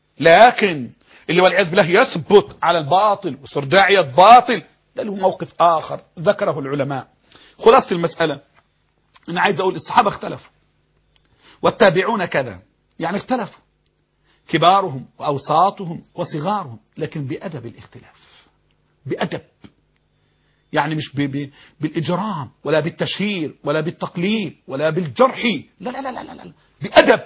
لكن اللي والعياذ بالله يثبت على الباطل وصار داعية باطل ده له موقف آخر ذكره العلماء خلاصة المسألة أنا عايز أقول الصحابة اختلفوا والتابعون كذا يعني اختلفوا كبارهم وأوساطهم وصغارهم لكن بأدب الاختلاف بأدب يعني مش ب ب بالإجرام ولا بالتشهير ولا بالتقليد ولا بالجرح لا لا لا لا لا, لا. بأدب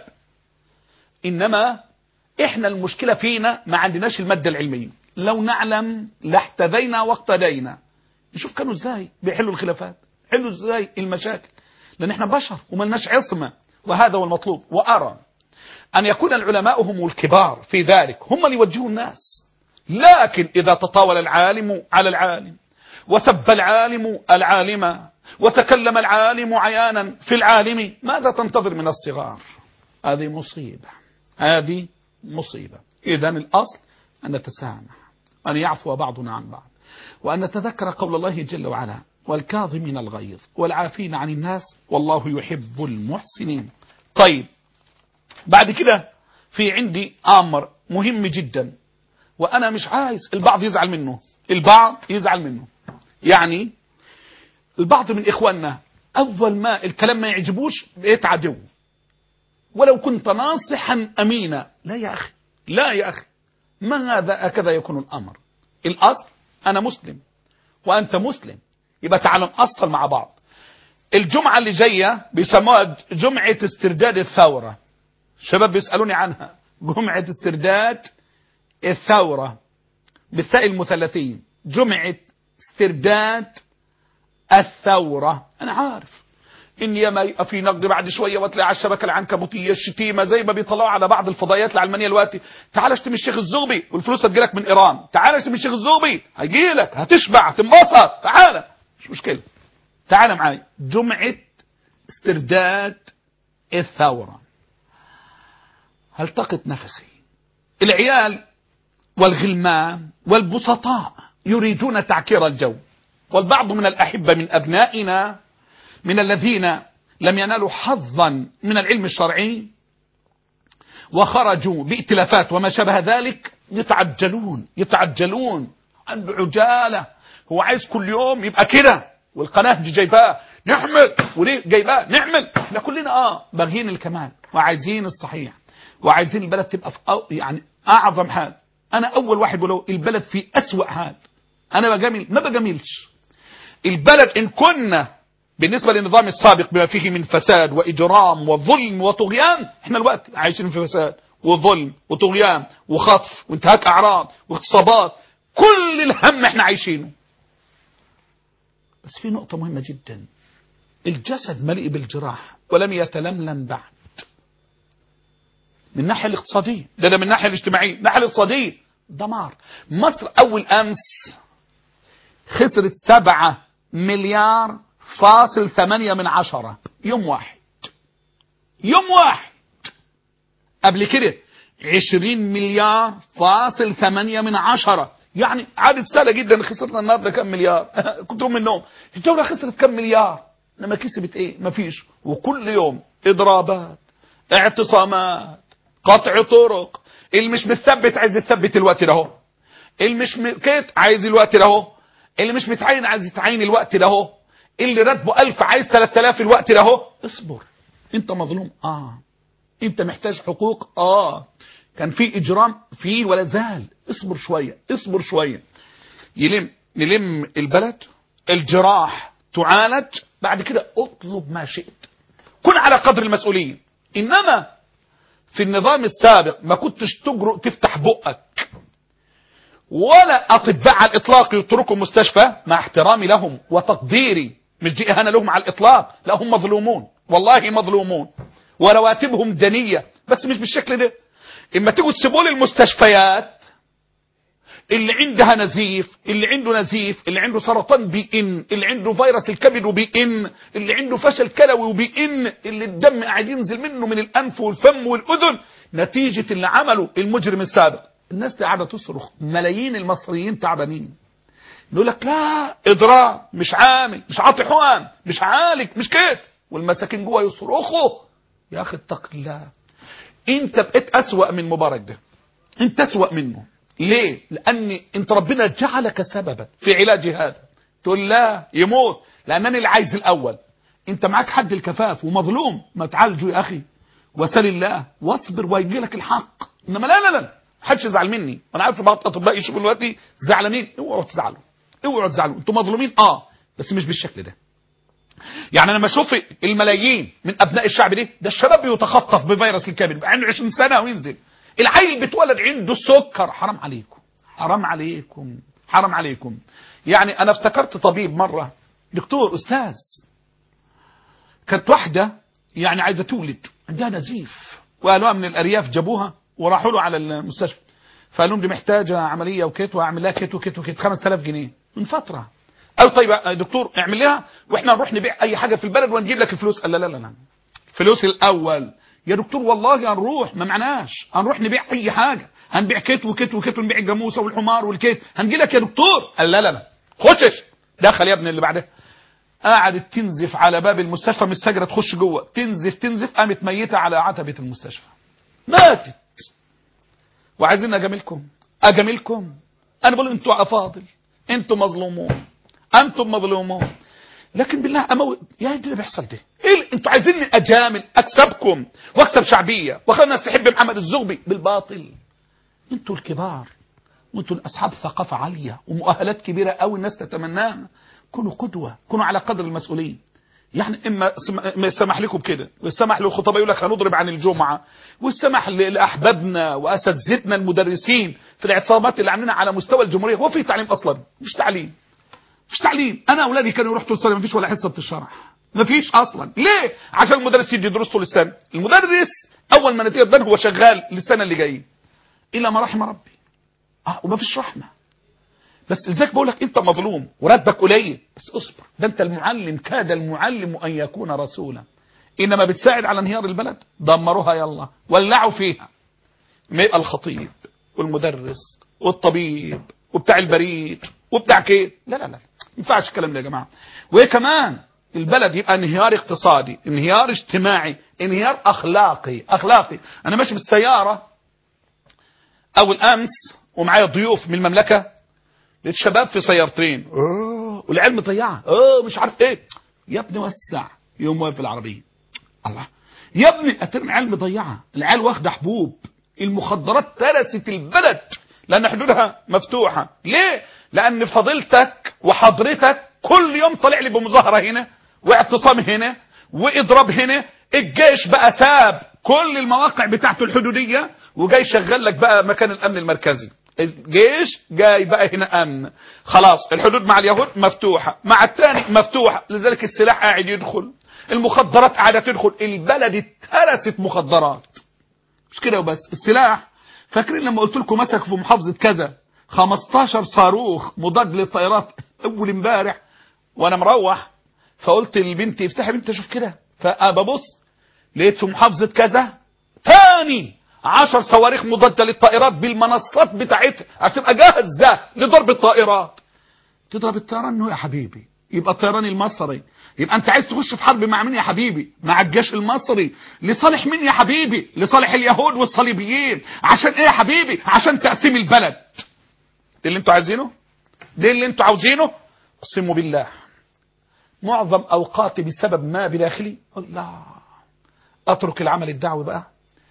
إنما إحنا المشكلة فينا ما عندناش المادة العلمية لو نعلم لاحتذينا واقتدينا نشوف كانوا ازاي بيحلوا الخلافات حلوا ازاي المشاكل لأن احنا بشر وما لناش عصمة وهذا هو المطلوب وأرى أن يكون العلماء هم الكبار في ذلك هم اللي يوجهوا الناس لكن إذا تطاول العالم على العالم وسب العالم العالم وتكلم العالم عيانا في العالم ماذا تنتظر من الصغار هذه مصيبة هذه مصيبة إذا الأصل أن نتسامح أن يعفو بعضنا عن بعض وأن نتذكر قول الله جل وعلا والكاظمين الغيظ والعافين عن الناس والله يحب المحسنين طيب بعد كده في عندي أمر مهم جدا وأنا مش عايز البعض يزعل منه البعض يزعل منه يعني البعض من إخواننا أول ما الكلام ما يعجبوش بقيت عدو ولو كنت ناصحا أمينا لا يا أخي لا يا أخي ما هذا هكذا يكون الأمر الأصل أنا مسلم وأنت مسلم يبقى تعال نأصل مع بعض الجمعة اللي جاية بيسموها جمعة استرداد الثورة الشباب بيسألوني عنها جمعة استرداد الثورة بالثاء المثلثين جمعة استرداد الثورة أنا عارف إن ياما يبقى في نقد بعد شوية وتلاقي على الشبكة العنكبوتية الشتيمة زي ما بيطلعوا على بعض الفضائيات العلمانية دلوقتي تعال اشتم الشيخ الزغبي والفلوس هتجيلك من إيران تعال اشتم الشيخ الزغبي هيجيلك هتشبع هتنبسط تعال مش مشكلة تعال معايا جمعة استرداد الثورة هلتقط نفسي العيال والغلمان والبسطاء يريدون تعكير الجو والبعض من الأحبة من أبنائنا من الذين لم ينالوا حظا من العلم الشرعي وخرجوا بائتلافات وما شابه ذلك يتعجلون يتعجلون عنده عجالة هو عايز كل يوم يبقى كده والقناة دي جايباه نحمل وليه جايباه نعمل احنا كلنا اه باغيين الكمال وعايزين الصحيح وعايزين البلد تبقى في أو يعني اعظم حال انا اول واحد بقول البلد في اسوأ حال انا بجامل ما بجاملش البلد ان كنا بالنسبة للنظام السابق بما فيه من فساد وإجرام وظلم وطغيان احنا الوقت عايشين في فساد وظلم وطغيان وخطف وانتهاك أعراض واغتصابات كل الهم احنا عايشينه بس في نقطة مهمة جدا الجسد مليء بالجراح ولم يتلملم بعد من الناحية الاقتصادية ده, ده من الناحية الاجتماعية من الناحية الاقتصادية دمار مصر أول أمس خسرت سبعة مليار فاصل ثمانية من عشرة يوم واحد يوم واحد قبل كده عشرين مليار فاصل ثمانية من عشرة يعني عدد سهلة جدا خسرنا النهارده كم مليار كنت من النوم الدولة خسرت كم مليار انما كسبت ايه مفيش وكل يوم اضرابات اعتصامات قطع طرق اللي مش متثبت عايز يتثبت الوقت ده اهو اللي مش كيت عايز الوقت ده اهو اللي مش متعين عايز يتعين الوقت ده اهو اللي راتبه 1000 عايز 3000 الوقت ده اهو اصبر انت مظلوم اه انت محتاج حقوق اه كان في اجرام في ولا زال اصبر شويه اصبر شويه يلم نلم البلد الجراح تعالج بعد كده اطلب ما شئت كن على قدر المسؤوليه انما في النظام السابق ما كنتش تجرؤ تفتح بقك ولا اطباء على الاطلاق يتركوا مستشفى مع احترامي لهم وتقديري مش دي اهانه لهم على الاطلاق لا هم مظلومون والله مظلومون ورواتبهم دنيه بس مش بالشكل ده اما تيجوا تسيبوا لي المستشفيات اللي عندها نزيف اللي عنده نزيف اللي عنده سرطان بيئن اللي عنده فيروس الكبد وبيئن اللي عنده فشل كلوي وبيئن اللي الدم قاعد ينزل منه من الانف والفم والاذن نتيجه اللي عمله المجرم السابق الناس دي قاعده تصرخ ملايين المصريين تعبانين يقول لك لا اضرار مش عامل مش عاطي حقن مش عالج مش كده والمساكين جوه يصرخوا يا اخي اتق الله انت بقيت اسوأ من مبارك ده انت اسوأ منه ليه لان انت ربنا جعلك سببا في علاج هذا تقول لا يموت لانني اللي عايز الاول انت معاك حد الكفاف ومظلوم ما تعالجه يا اخي وسل الله واصبر ويجي لك الحق انما لا لا لا حدش يزعل مني انا عارف بعض الاطباء يشوفوا دلوقتي زعلانين اوعوا تزعلوا اوعوا تزعلوا انتوا مظلومين اه بس مش بالشكل ده يعني انا لما اشوف الملايين من ابناء الشعب ده ده الشباب بيتخطف بفيروس الكبد بقى عنده 20 سنه وينزل العيل بيتولد عنده السكر حرام عليكم حرام عليكم حرام عليكم يعني انا افتكرت طبيب مره دكتور استاذ كانت واحده يعني عايزه تولد عندها نزيف وقالوها من الارياف جابوها وراحوا له على المستشفى فقال لهم دي محتاجه عمليه وكيت واعمل لها كيت وكيت وكيت 5000 جنيه من فتره قال طيب يا دكتور اعمل لها واحنا نروح نبيع اي حاجه في البلد ونجيب لك الفلوس قال لا لا لا لا فلوس الاول يا دكتور والله هنروح ما معناش هنروح نبيع اي حاجه هنبيع كيت وكيت وكيت ونبيع الجاموسه والحمار والكيت هنجي لك يا دكتور قال لا لا لا خشش دخل يا ابني اللي بعدها قعدت تنزف على باب المستشفى مش ساجره تخش جوه تنزف تنزف قامت ميته على عتبه المستشفى ماتت وعايزين اجاملكم اجاملكم انا بقول انتوا افاضل انتوا مظلومون انتم مظلومون لكن بالله اموت يا ايه اللي بيحصل ده ايه انتوا عايزيني اجامل اكسبكم واكسب شعبيه واخلي الناس تحب محمد الزغبي بالباطل انتوا الكبار وانتوا اصحاب ثقافه عاليه ومؤهلات كبيره قوي الناس تتمناها كونوا قدوه كونوا على قدر المسؤولين يعني اما ما يسمح لكم بكده ويسمح للخطباء يقول لك هنضرب عن الجمعه ويسمح لاحبابنا واساتذتنا المدرسين في الاعتصامات اللي عاملينها على مستوى الجمهوريه هو في تعليم اصلا مش تعليم مش تعليم انا اولادي كانوا يروحوا طول السنه مفيش ولا حصه بتشرح مفيش اصلا ليه عشان المدرس يدي دروس طول السنه المدرس اول ما نتيجه تبان هو شغال للسنه اللي جايه الا ما رحم ربي اه ومفيش رحمه بس لذلك بقول لك انت مظلوم وراتبك قليل بس اصبر ده انت المعلم كاد المعلم ان يكون رسولا انما بتساعد على انهيار البلد دمروها يلا ولعوا فيها ما الخطيب والمدرس والطبيب وبتاع البريد وبتاع كده لا لا لا ما ينفعش الكلام ده يا جماعه وايه كمان البلد يبقى انهيار اقتصادي انهيار اجتماعي انهيار اخلاقي اخلاقي انا ماشي بالسياره اول امس ومعايا ضيوف من المملكه لقيت شباب في سيارتين اه والعيال مضيعه اه مش عارف ايه يا ابني وسع يوم واقف في العربيه الله يا ابني اترمي عيال مضيعه العيال واخده حبوب المخدرات ترست البلد لان حدودها مفتوحه ليه لان فضيلتك وحضرتك كل يوم طالع لي بمظاهره هنا واعتصام هنا واضراب هنا الجيش بقى ساب كل المواقع بتاعته الحدوديه وجاي شغل لك بقى مكان الامن المركزي الجيش جاي بقى هنا امن خلاص الحدود مع اليهود مفتوحه مع الثاني مفتوحه لذلك السلاح قاعد يدخل المخدرات قاعده تدخل البلد اتهرست مخدرات مش كده وبس السلاح فاكرين لما قلت لكم مسك في محافظه كذا 15 صاروخ مضاد للطائرات اول امبارح وانا مروح فقلت لبنتي افتحي بنتي اشوف كده فببص لقيت في محافظه كذا تاني عشر صواريخ مضادة للطائرات بالمنصات بتاعتها عشان تبقى جاهزة لضرب الطائرات تضرب الطيران هو يا حبيبي يبقى الطيران المصري يبقى انت عايز تخش في حرب مع مين يا حبيبي مع الجيش المصري لصالح مين يا حبيبي لصالح اليهود والصليبيين عشان ايه يا حبيبي عشان تقسيم البلد ده اللي انتوا عايزينه ده اللي انتوا عاوزينه اقسموا بالله معظم اوقاتي بسبب ما بداخلي الله اترك العمل الدعوي بقى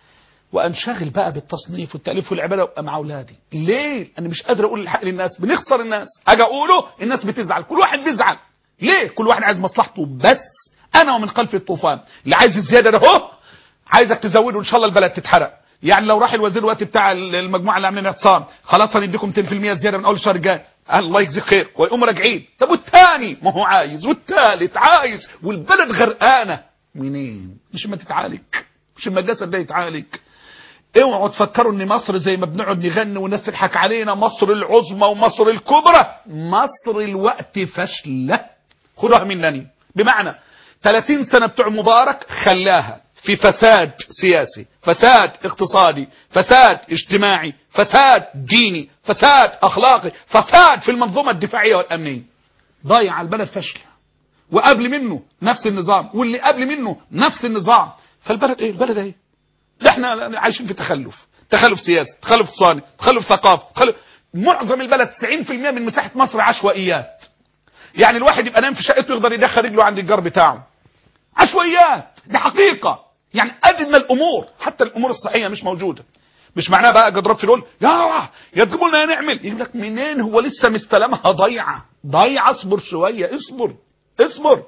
وانشغل بقى بالتصنيف والتاليف والعباده وابقى مع اولادي ليه انا مش قادر اقول الحق للناس بنخسر الناس اجي اقوله الناس بتزعل كل واحد بيزعل ليه كل واحد عايز مصلحته بس انا ومن خلف الطوفان اللي عايز الزياده ده اهو عايزك تزوده ان شاء الله البلد تتحرق يعني لو راح الوزير الوقت بتاع المجموعه اللي عاملين اعتصام خلاص هنديكم 200% زياده من اول الشهر الجاي الله يجزيك خير ويقوموا راجعين طب والثاني ما هو عايز والثالث عايز والبلد غرقانه منين مش ما تتعالج مش ما الجسد ده يتعالج اوعوا تفكروا ان مصر زي ما بنقعد نغني والناس تضحك علينا مصر العظمى ومصر الكبرى مصر الوقت فاشله خدوها منني بمعنى 30 سنه بتوع مبارك خلاها في فساد سياسي فساد اقتصادي فساد اجتماعي فساد ديني فساد اخلاقي فساد في المنظومه الدفاعيه والامنيه ضيع البلد فاشله وقبل منه نفس النظام واللي قبل منه نفس النظام فالبلد ايه البلد ايه ده احنا عايشين في تخلف تخلف سياسي تخلف اقتصادي تخلف ثقافي تخلف معظم البلد 90% من مساحه مصر عشوائيات يعني الواحد يبقى نايم في شقته يقدر يدخل رجله عند الجار بتاعه عشوائيات دي حقيقه يعني ادنى الامور حتى الامور الصحيه مش موجوده مش معناها بقى اضرب في دول يا يضربوا لنا نعمل يقول لك منين هو لسه مستلمها ضيعه ضيعه اصبر شويه اصبر اصبر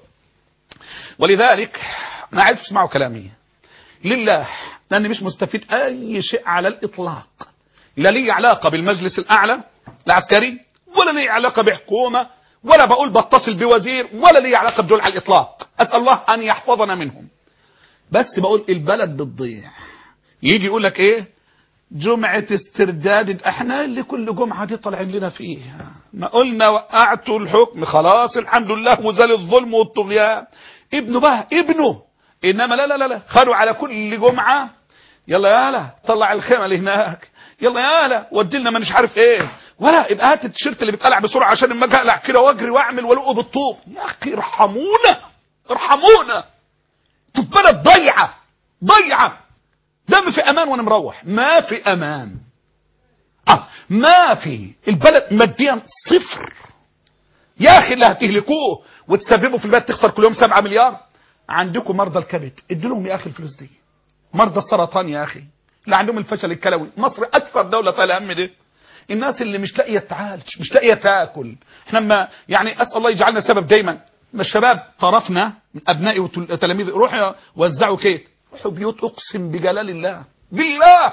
ولذلك انا عايز تسمعوا كلامي لله لاني مش مستفيد اي شيء على الاطلاق لا لي علاقه بالمجلس الاعلى العسكري ولا لي علاقه بحكومه ولا بقول بتصل بوزير ولا لي علاقه بدول على الاطلاق اسال الله ان يحفظنا منهم بس بقول البلد بتضيع يجي يقول لك ايه جمعة استرداد احنا اللي كل جمعة دي طالعين لنا فيها ما قلنا وقعتوا الحكم خلاص الحمد لله وزال الظلم والطغيان ابنه بقى ابنه انما لا لا لا لا خدوا على كل جمعة يلا يالا طلع الخيمة اللي هناك يلا يالا ودي لنا ما مش عارف ايه ولا يبقى هات التيشيرت اللي بيتقلع بسرعة عشان اما اجي اقلع كده واجري واعمل والقه بالطوب يا اخي ارحمونا ارحمونا البلد ضيعة ضيعة دم في امان وانا مروح ما في امان اه ما في البلد ماديا صفر يا اخي اللي هتهلكوه وتسببوا في البلد تخسر كل يوم 7 مليار عندكم مرضى الكبد ادوا لهم يا اخي الفلوس دي مرضى السرطان يا اخي اللي عندهم الفشل الكلوي مصر اكثر دوله فيها الهم ده الناس اللي مش لاقيه تعالج مش لاقيه تاكل احنا ما يعني اسال الله يجعلنا سبب دايما ما الشباب طرفنا من ابنائي وتلاميذي روحوا وزعوا كيت روحوا بيوت اقسم بجلال الله بالله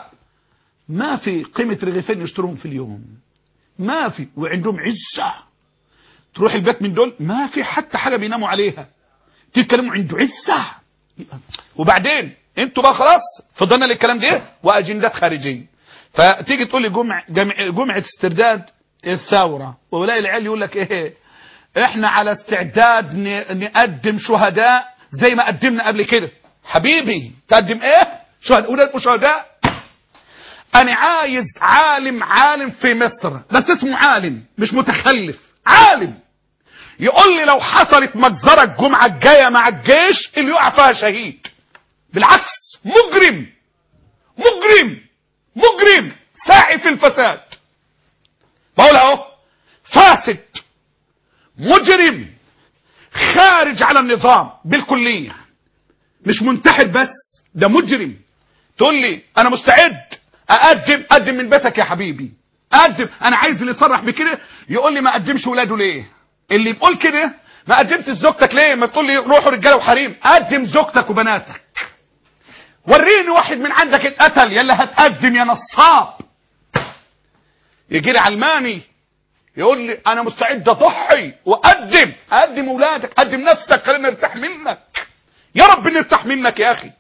ما في قيمه رغيفين يشتروهم في اليوم ما في وعندهم عزه تروح البيت من دول ما في حتى حاجه بيناموا عليها تتكلموا عنده عزه وبعدين انتوا بقى خلاص فضلنا للكلام ده واجندات خارجيه فتيجي تقول لي جمع جمع جمعه استرداد الثوره ولاقي العيال يقول لك ايه احنا على استعداد نقدم شهداء زي ما قدمنا قبل كده حبيبي تقدم ايه شهداء ولاد شهداء انا عايز عالم عالم في مصر بس اسمه عالم مش متخلف عالم يقول لي لو حصلت مجزرة الجمعة الجاية مع الجيش اللي يقع فيها شهيد بالعكس مجرم مجرم مجرم ساعي في الفساد بقول اهو فاسد مجرم خارج على النظام بالكلية مش منتحل بس ده مجرم تقول لي انا مستعد اقدم قدم من بيتك يا حبيبي اقدم انا عايز اللي يصرح بكده يقول لي ما اقدمش ولاده ليه اللي بيقول كده ما قدمت زوجتك ليه ما تقول لي روحوا رجاله وحريم قدم زوجتك وبناتك وريني واحد من عندك اتقتل يلا هتقدم يا نصاب يجي لي علماني يقول لي انا مستعد اضحي واقدم اقدم اولادك قدم نفسك خلينا نرتاح منك يا رب نرتاح منك يا اخي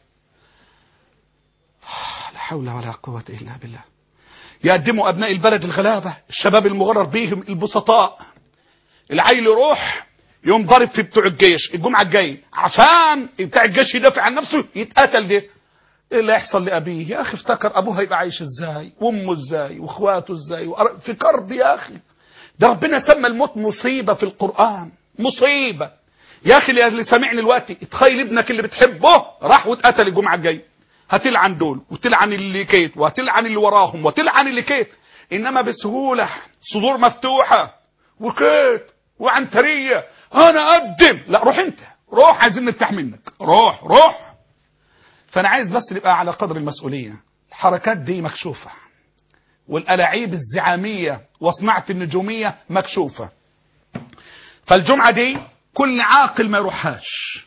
لا حول ولا قوة الا بالله يقدموا ابناء البلد الغلابة الشباب المغرر بيهم البسطاء العيل يروح يوم ضارب في بتوع الجيش الجمعة الجاية عشان بتاع الجيش يدافع عن نفسه يتقتل ده ايه اللي هيحصل لابيه يا اخي افتكر ابوه هيبقى عايش ازاي وامه ازاي واخواته ازاي وقر- في كرب يا اخي ده ربنا سمى الموت مصيبة في القرآن مصيبة يا اخي اللي سامعني دلوقتي تخيل ابنك اللي بتحبه راح واتقتل الجمعة الجاية هتلعن دول وتلعن اللي كيت وهتلعن اللي وراهم وتلعن اللي كيت انما بسهولة صدور مفتوحة وكيت وعنترية انا اقدم لا روح انت روح عايزين نرتاح منك روح روح فانا عايز بس نبقى على قدر المسؤولية الحركات دي مكشوفة والألاعيب الزعامية وصناعة النجومية مكشوفة فالجمعة دي كل عاقل ما يروحهاش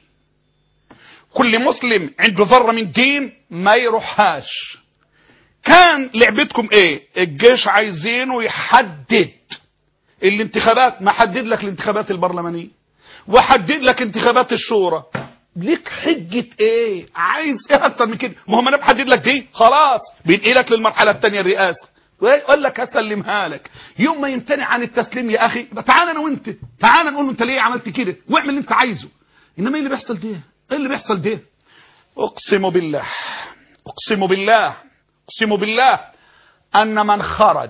كل مسلم عنده ذرة من دين ما يروحهاش كان لعبتكم ايه الجيش عايزينه يحدد الانتخابات ما حدد لك الانتخابات البرلمانية وحدد لك انتخابات الشورى ليك حجة ايه عايز ايه اكتر من كده ما هو ما انا بحدد لك دي خلاص بينقلك للمرحلة الثانية الرئاسة ويقول لك هسلمها لك يوم ما يمتنع عن التسليم يا اخي يبقى تعالى انا وانت تعالى نقول له انت ليه عملت كده واعمل اللي انت عايزه انما ايه اللي بيحصل ده ايه اللي بيحصل ده اقسم بالله اقسم بالله اقسم بالله ان من خرج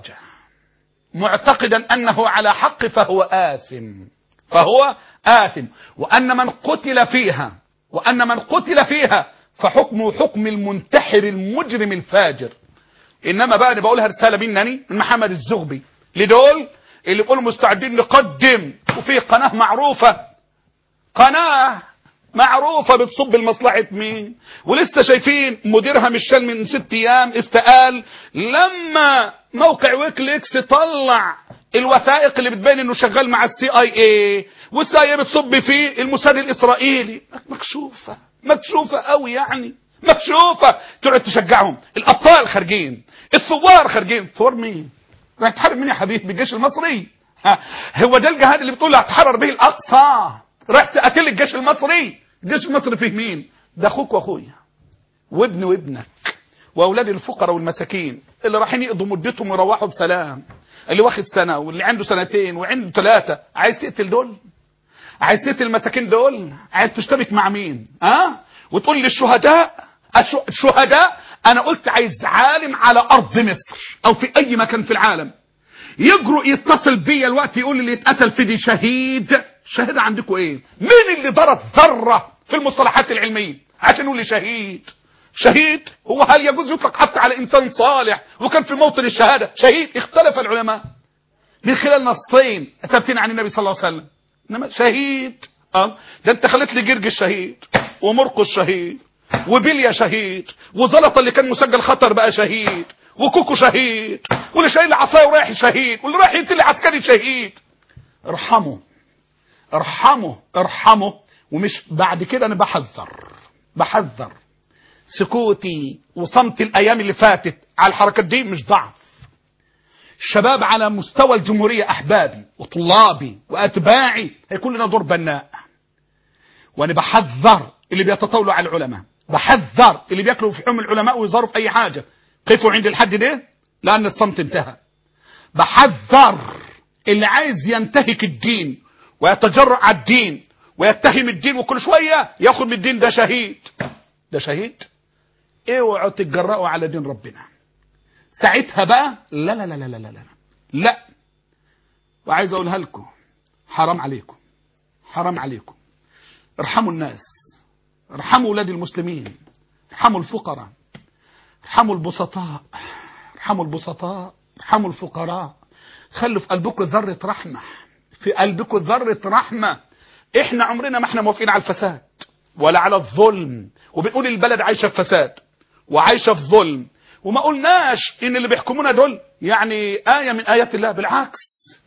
معتقدا انه على حق فهو آثم فهو آثم وان من قتل فيها وان من قتل فيها فحكمه حكم المنتحر المجرم الفاجر انما بقى انا بقولها رساله منني من محمد الزغبي لدول اللي بيقولوا مستعدين نقدم وفي قناه معروفه قناه معروفه بتصب لمصلحه مين ولسه شايفين مديرها مش شال من ست ايام استقال لما موقع ويكليكس طلع الوثائق اللي بتبين انه شغال مع السي اي اي والسي اي بتصب فيه الموساد الاسرائيلي مكشوفه مكشوفه قوي يعني مكشوفه تقعد تشجعهم الابطال خارجين الثوار خارجين ثوار مين راح تحارب مين يا حبيبي بالجيش المصري ها هو ده الجهاد اللي بتقول هتحرر به الاقصى راح تقاتل الجيش المصري الجيش المصري فيه مين ده اخوك واخويا وابن وابنك واولاد الفقراء والمساكين اللي رايحين يقضوا مدتهم ويروحوا بسلام اللي واخد سنه واللي عنده سنتين وعنده ثلاثه عايز تقتل دول عايز تقتل المساكين دول عايز تشتبك مع مين ها أه؟ وتقول لي الشهداء الش- الشهداء انا قلت عايز عالم على ارض مصر او في اي مكان في العالم يجرؤ يتصل بيا الوقت يقول لي اللي اتقتل في دي شهيد شهيد عندكم ايه مين اللي درس ذره في المصطلحات العلميه عشان يقول لي شهيد شهيد هو هل يجوز يطلق حتى على انسان صالح وكان في موطن الشهاده شهيد اختلف العلماء من خلال نصين ثابتين عن النبي صلى الله عليه وسلم انما شهيد اه ده انت خليت لي جرج الشهيد ومرقس شهيد وبليا شهيد وزلطه اللي كان مسجل خطر بقى شهيد وكوكو شهيد واللي شايل عصايه ورايح شهيد واللي رايح يقتل عسكري شهيد ارحمه ارحمه ارحمه ومش بعد كده انا بحذر بحذر سكوتي وصمت الايام اللي فاتت على الحركات دي مش ضعف الشباب على مستوى الجمهورية أحبابي وطلابي وأتباعي هيكون لنا دور بناء وأنا بحذر اللي بيتطاولوا على العلماء بحذر اللي بياكلوا في حوم العلماء ويظهروا في أي حاجة قفوا عند الحد ده لأن الصمت انتهى بحذر اللي عايز ينتهك الدين ويتجرأ على الدين ويتهم الدين وكل شوية ياخد من الدين ده شهيد ده شهيد اوعوا تتجرأوا على دين ربنا ساعتها بقى لا لا لا لا لا لا لا لا وعايز اقولها لكم حرام عليكم حرام عليكم ارحموا الناس ارحموا اولاد المسلمين ارحموا الفقراء ارحموا البسطاء ارحموا البسطاء ارحموا الفقراء خلوا في قلبكم ذرة رحمة في قلبكم ذرة رحمة احنا عمرنا ما احنا موافقين على الفساد ولا على الظلم وبنقول البلد عايشة في فساد وعايشة في ظلم وما قلناش ان اللي بيحكمونا دول يعني آية من آيات الله بالعكس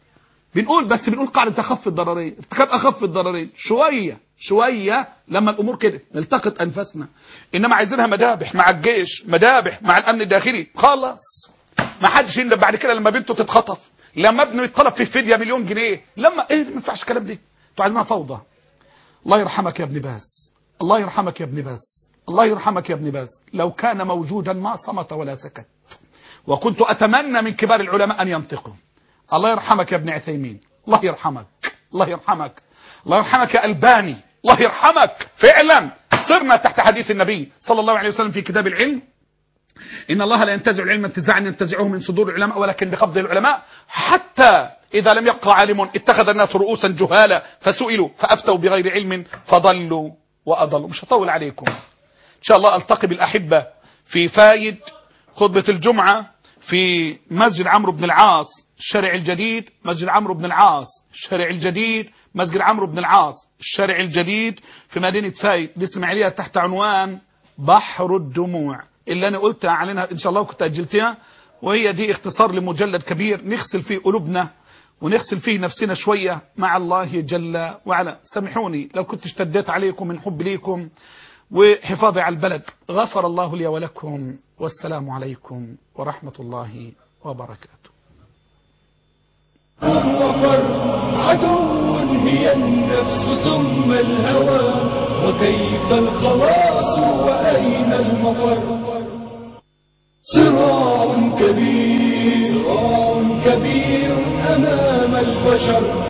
بنقول بس بنقول قاعدة أخف الضررين ارتكاب أخف الضررين شوية شوية لما الأمور كده نلتقط أنفسنا إنما عايزينها مذابح مع الجيش مذابح مع الأمن الداخلي خلاص ما حدش يندم بعد كده لما بنته تتخطف لما ابنه يتطلب في فدية مليون جنيه لما ايه ما ينفعش الكلام دي انتوا عايزينها فوضى الله يرحمك يا ابن باز الله يرحمك يا ابن باز الله يرحمك يا ابن باز لو كان موجودا ما صمت ولا سكت وكنت أتمنى من كبار العلماء أن ينطقوا الله يرحمك يا ابن عثيمين الله يرحمك الله يرحمك الله يرحمك يا ألباني الله يرحمك فعلا صرنا تحت حديث النبي صلى الله عليه وسلم في كتاب العلم إن الله لا ينتزع العلم انتزاعا ينتزعه من صدور العلماء ولكن بقبض العلماء حتى إذا لم يبقى عالم اتخذ الناس رؤوسا جهالا فسئلوا فأفتوا بغير علم فضلوا وأضلوا مش هطول عليكم إن شاء الله ألتقي بالأحبة في فايد خطبة الجمعة في مسجد عمرو بن العاص الشارع الجديد مسجد عمرو بن العاص الشارع الجديد مسجد عمرو بن العاص الشارع الجديد في مدينة فايد الإسماعيلية تحت عنوان بحر الدموع اللي أنا قلت علينا إن شاء الله كنت أجلتها وهي دي اختصار لمجلد كبير نغسل فيه قلوبنا ونغسل فيه نفسنا شوية مع الله جل وعلا سامحوني لو كنت اشتديت عليكم من حب ليكم وحفاظي على البلد غفر الله لي ولكم والسلام عليكم ورحمة الله وبركاته وفر عدو هي النفس ثم الهوى وكيف الخلاص وأين المفر صراع كبير صراع كبير أمام البشر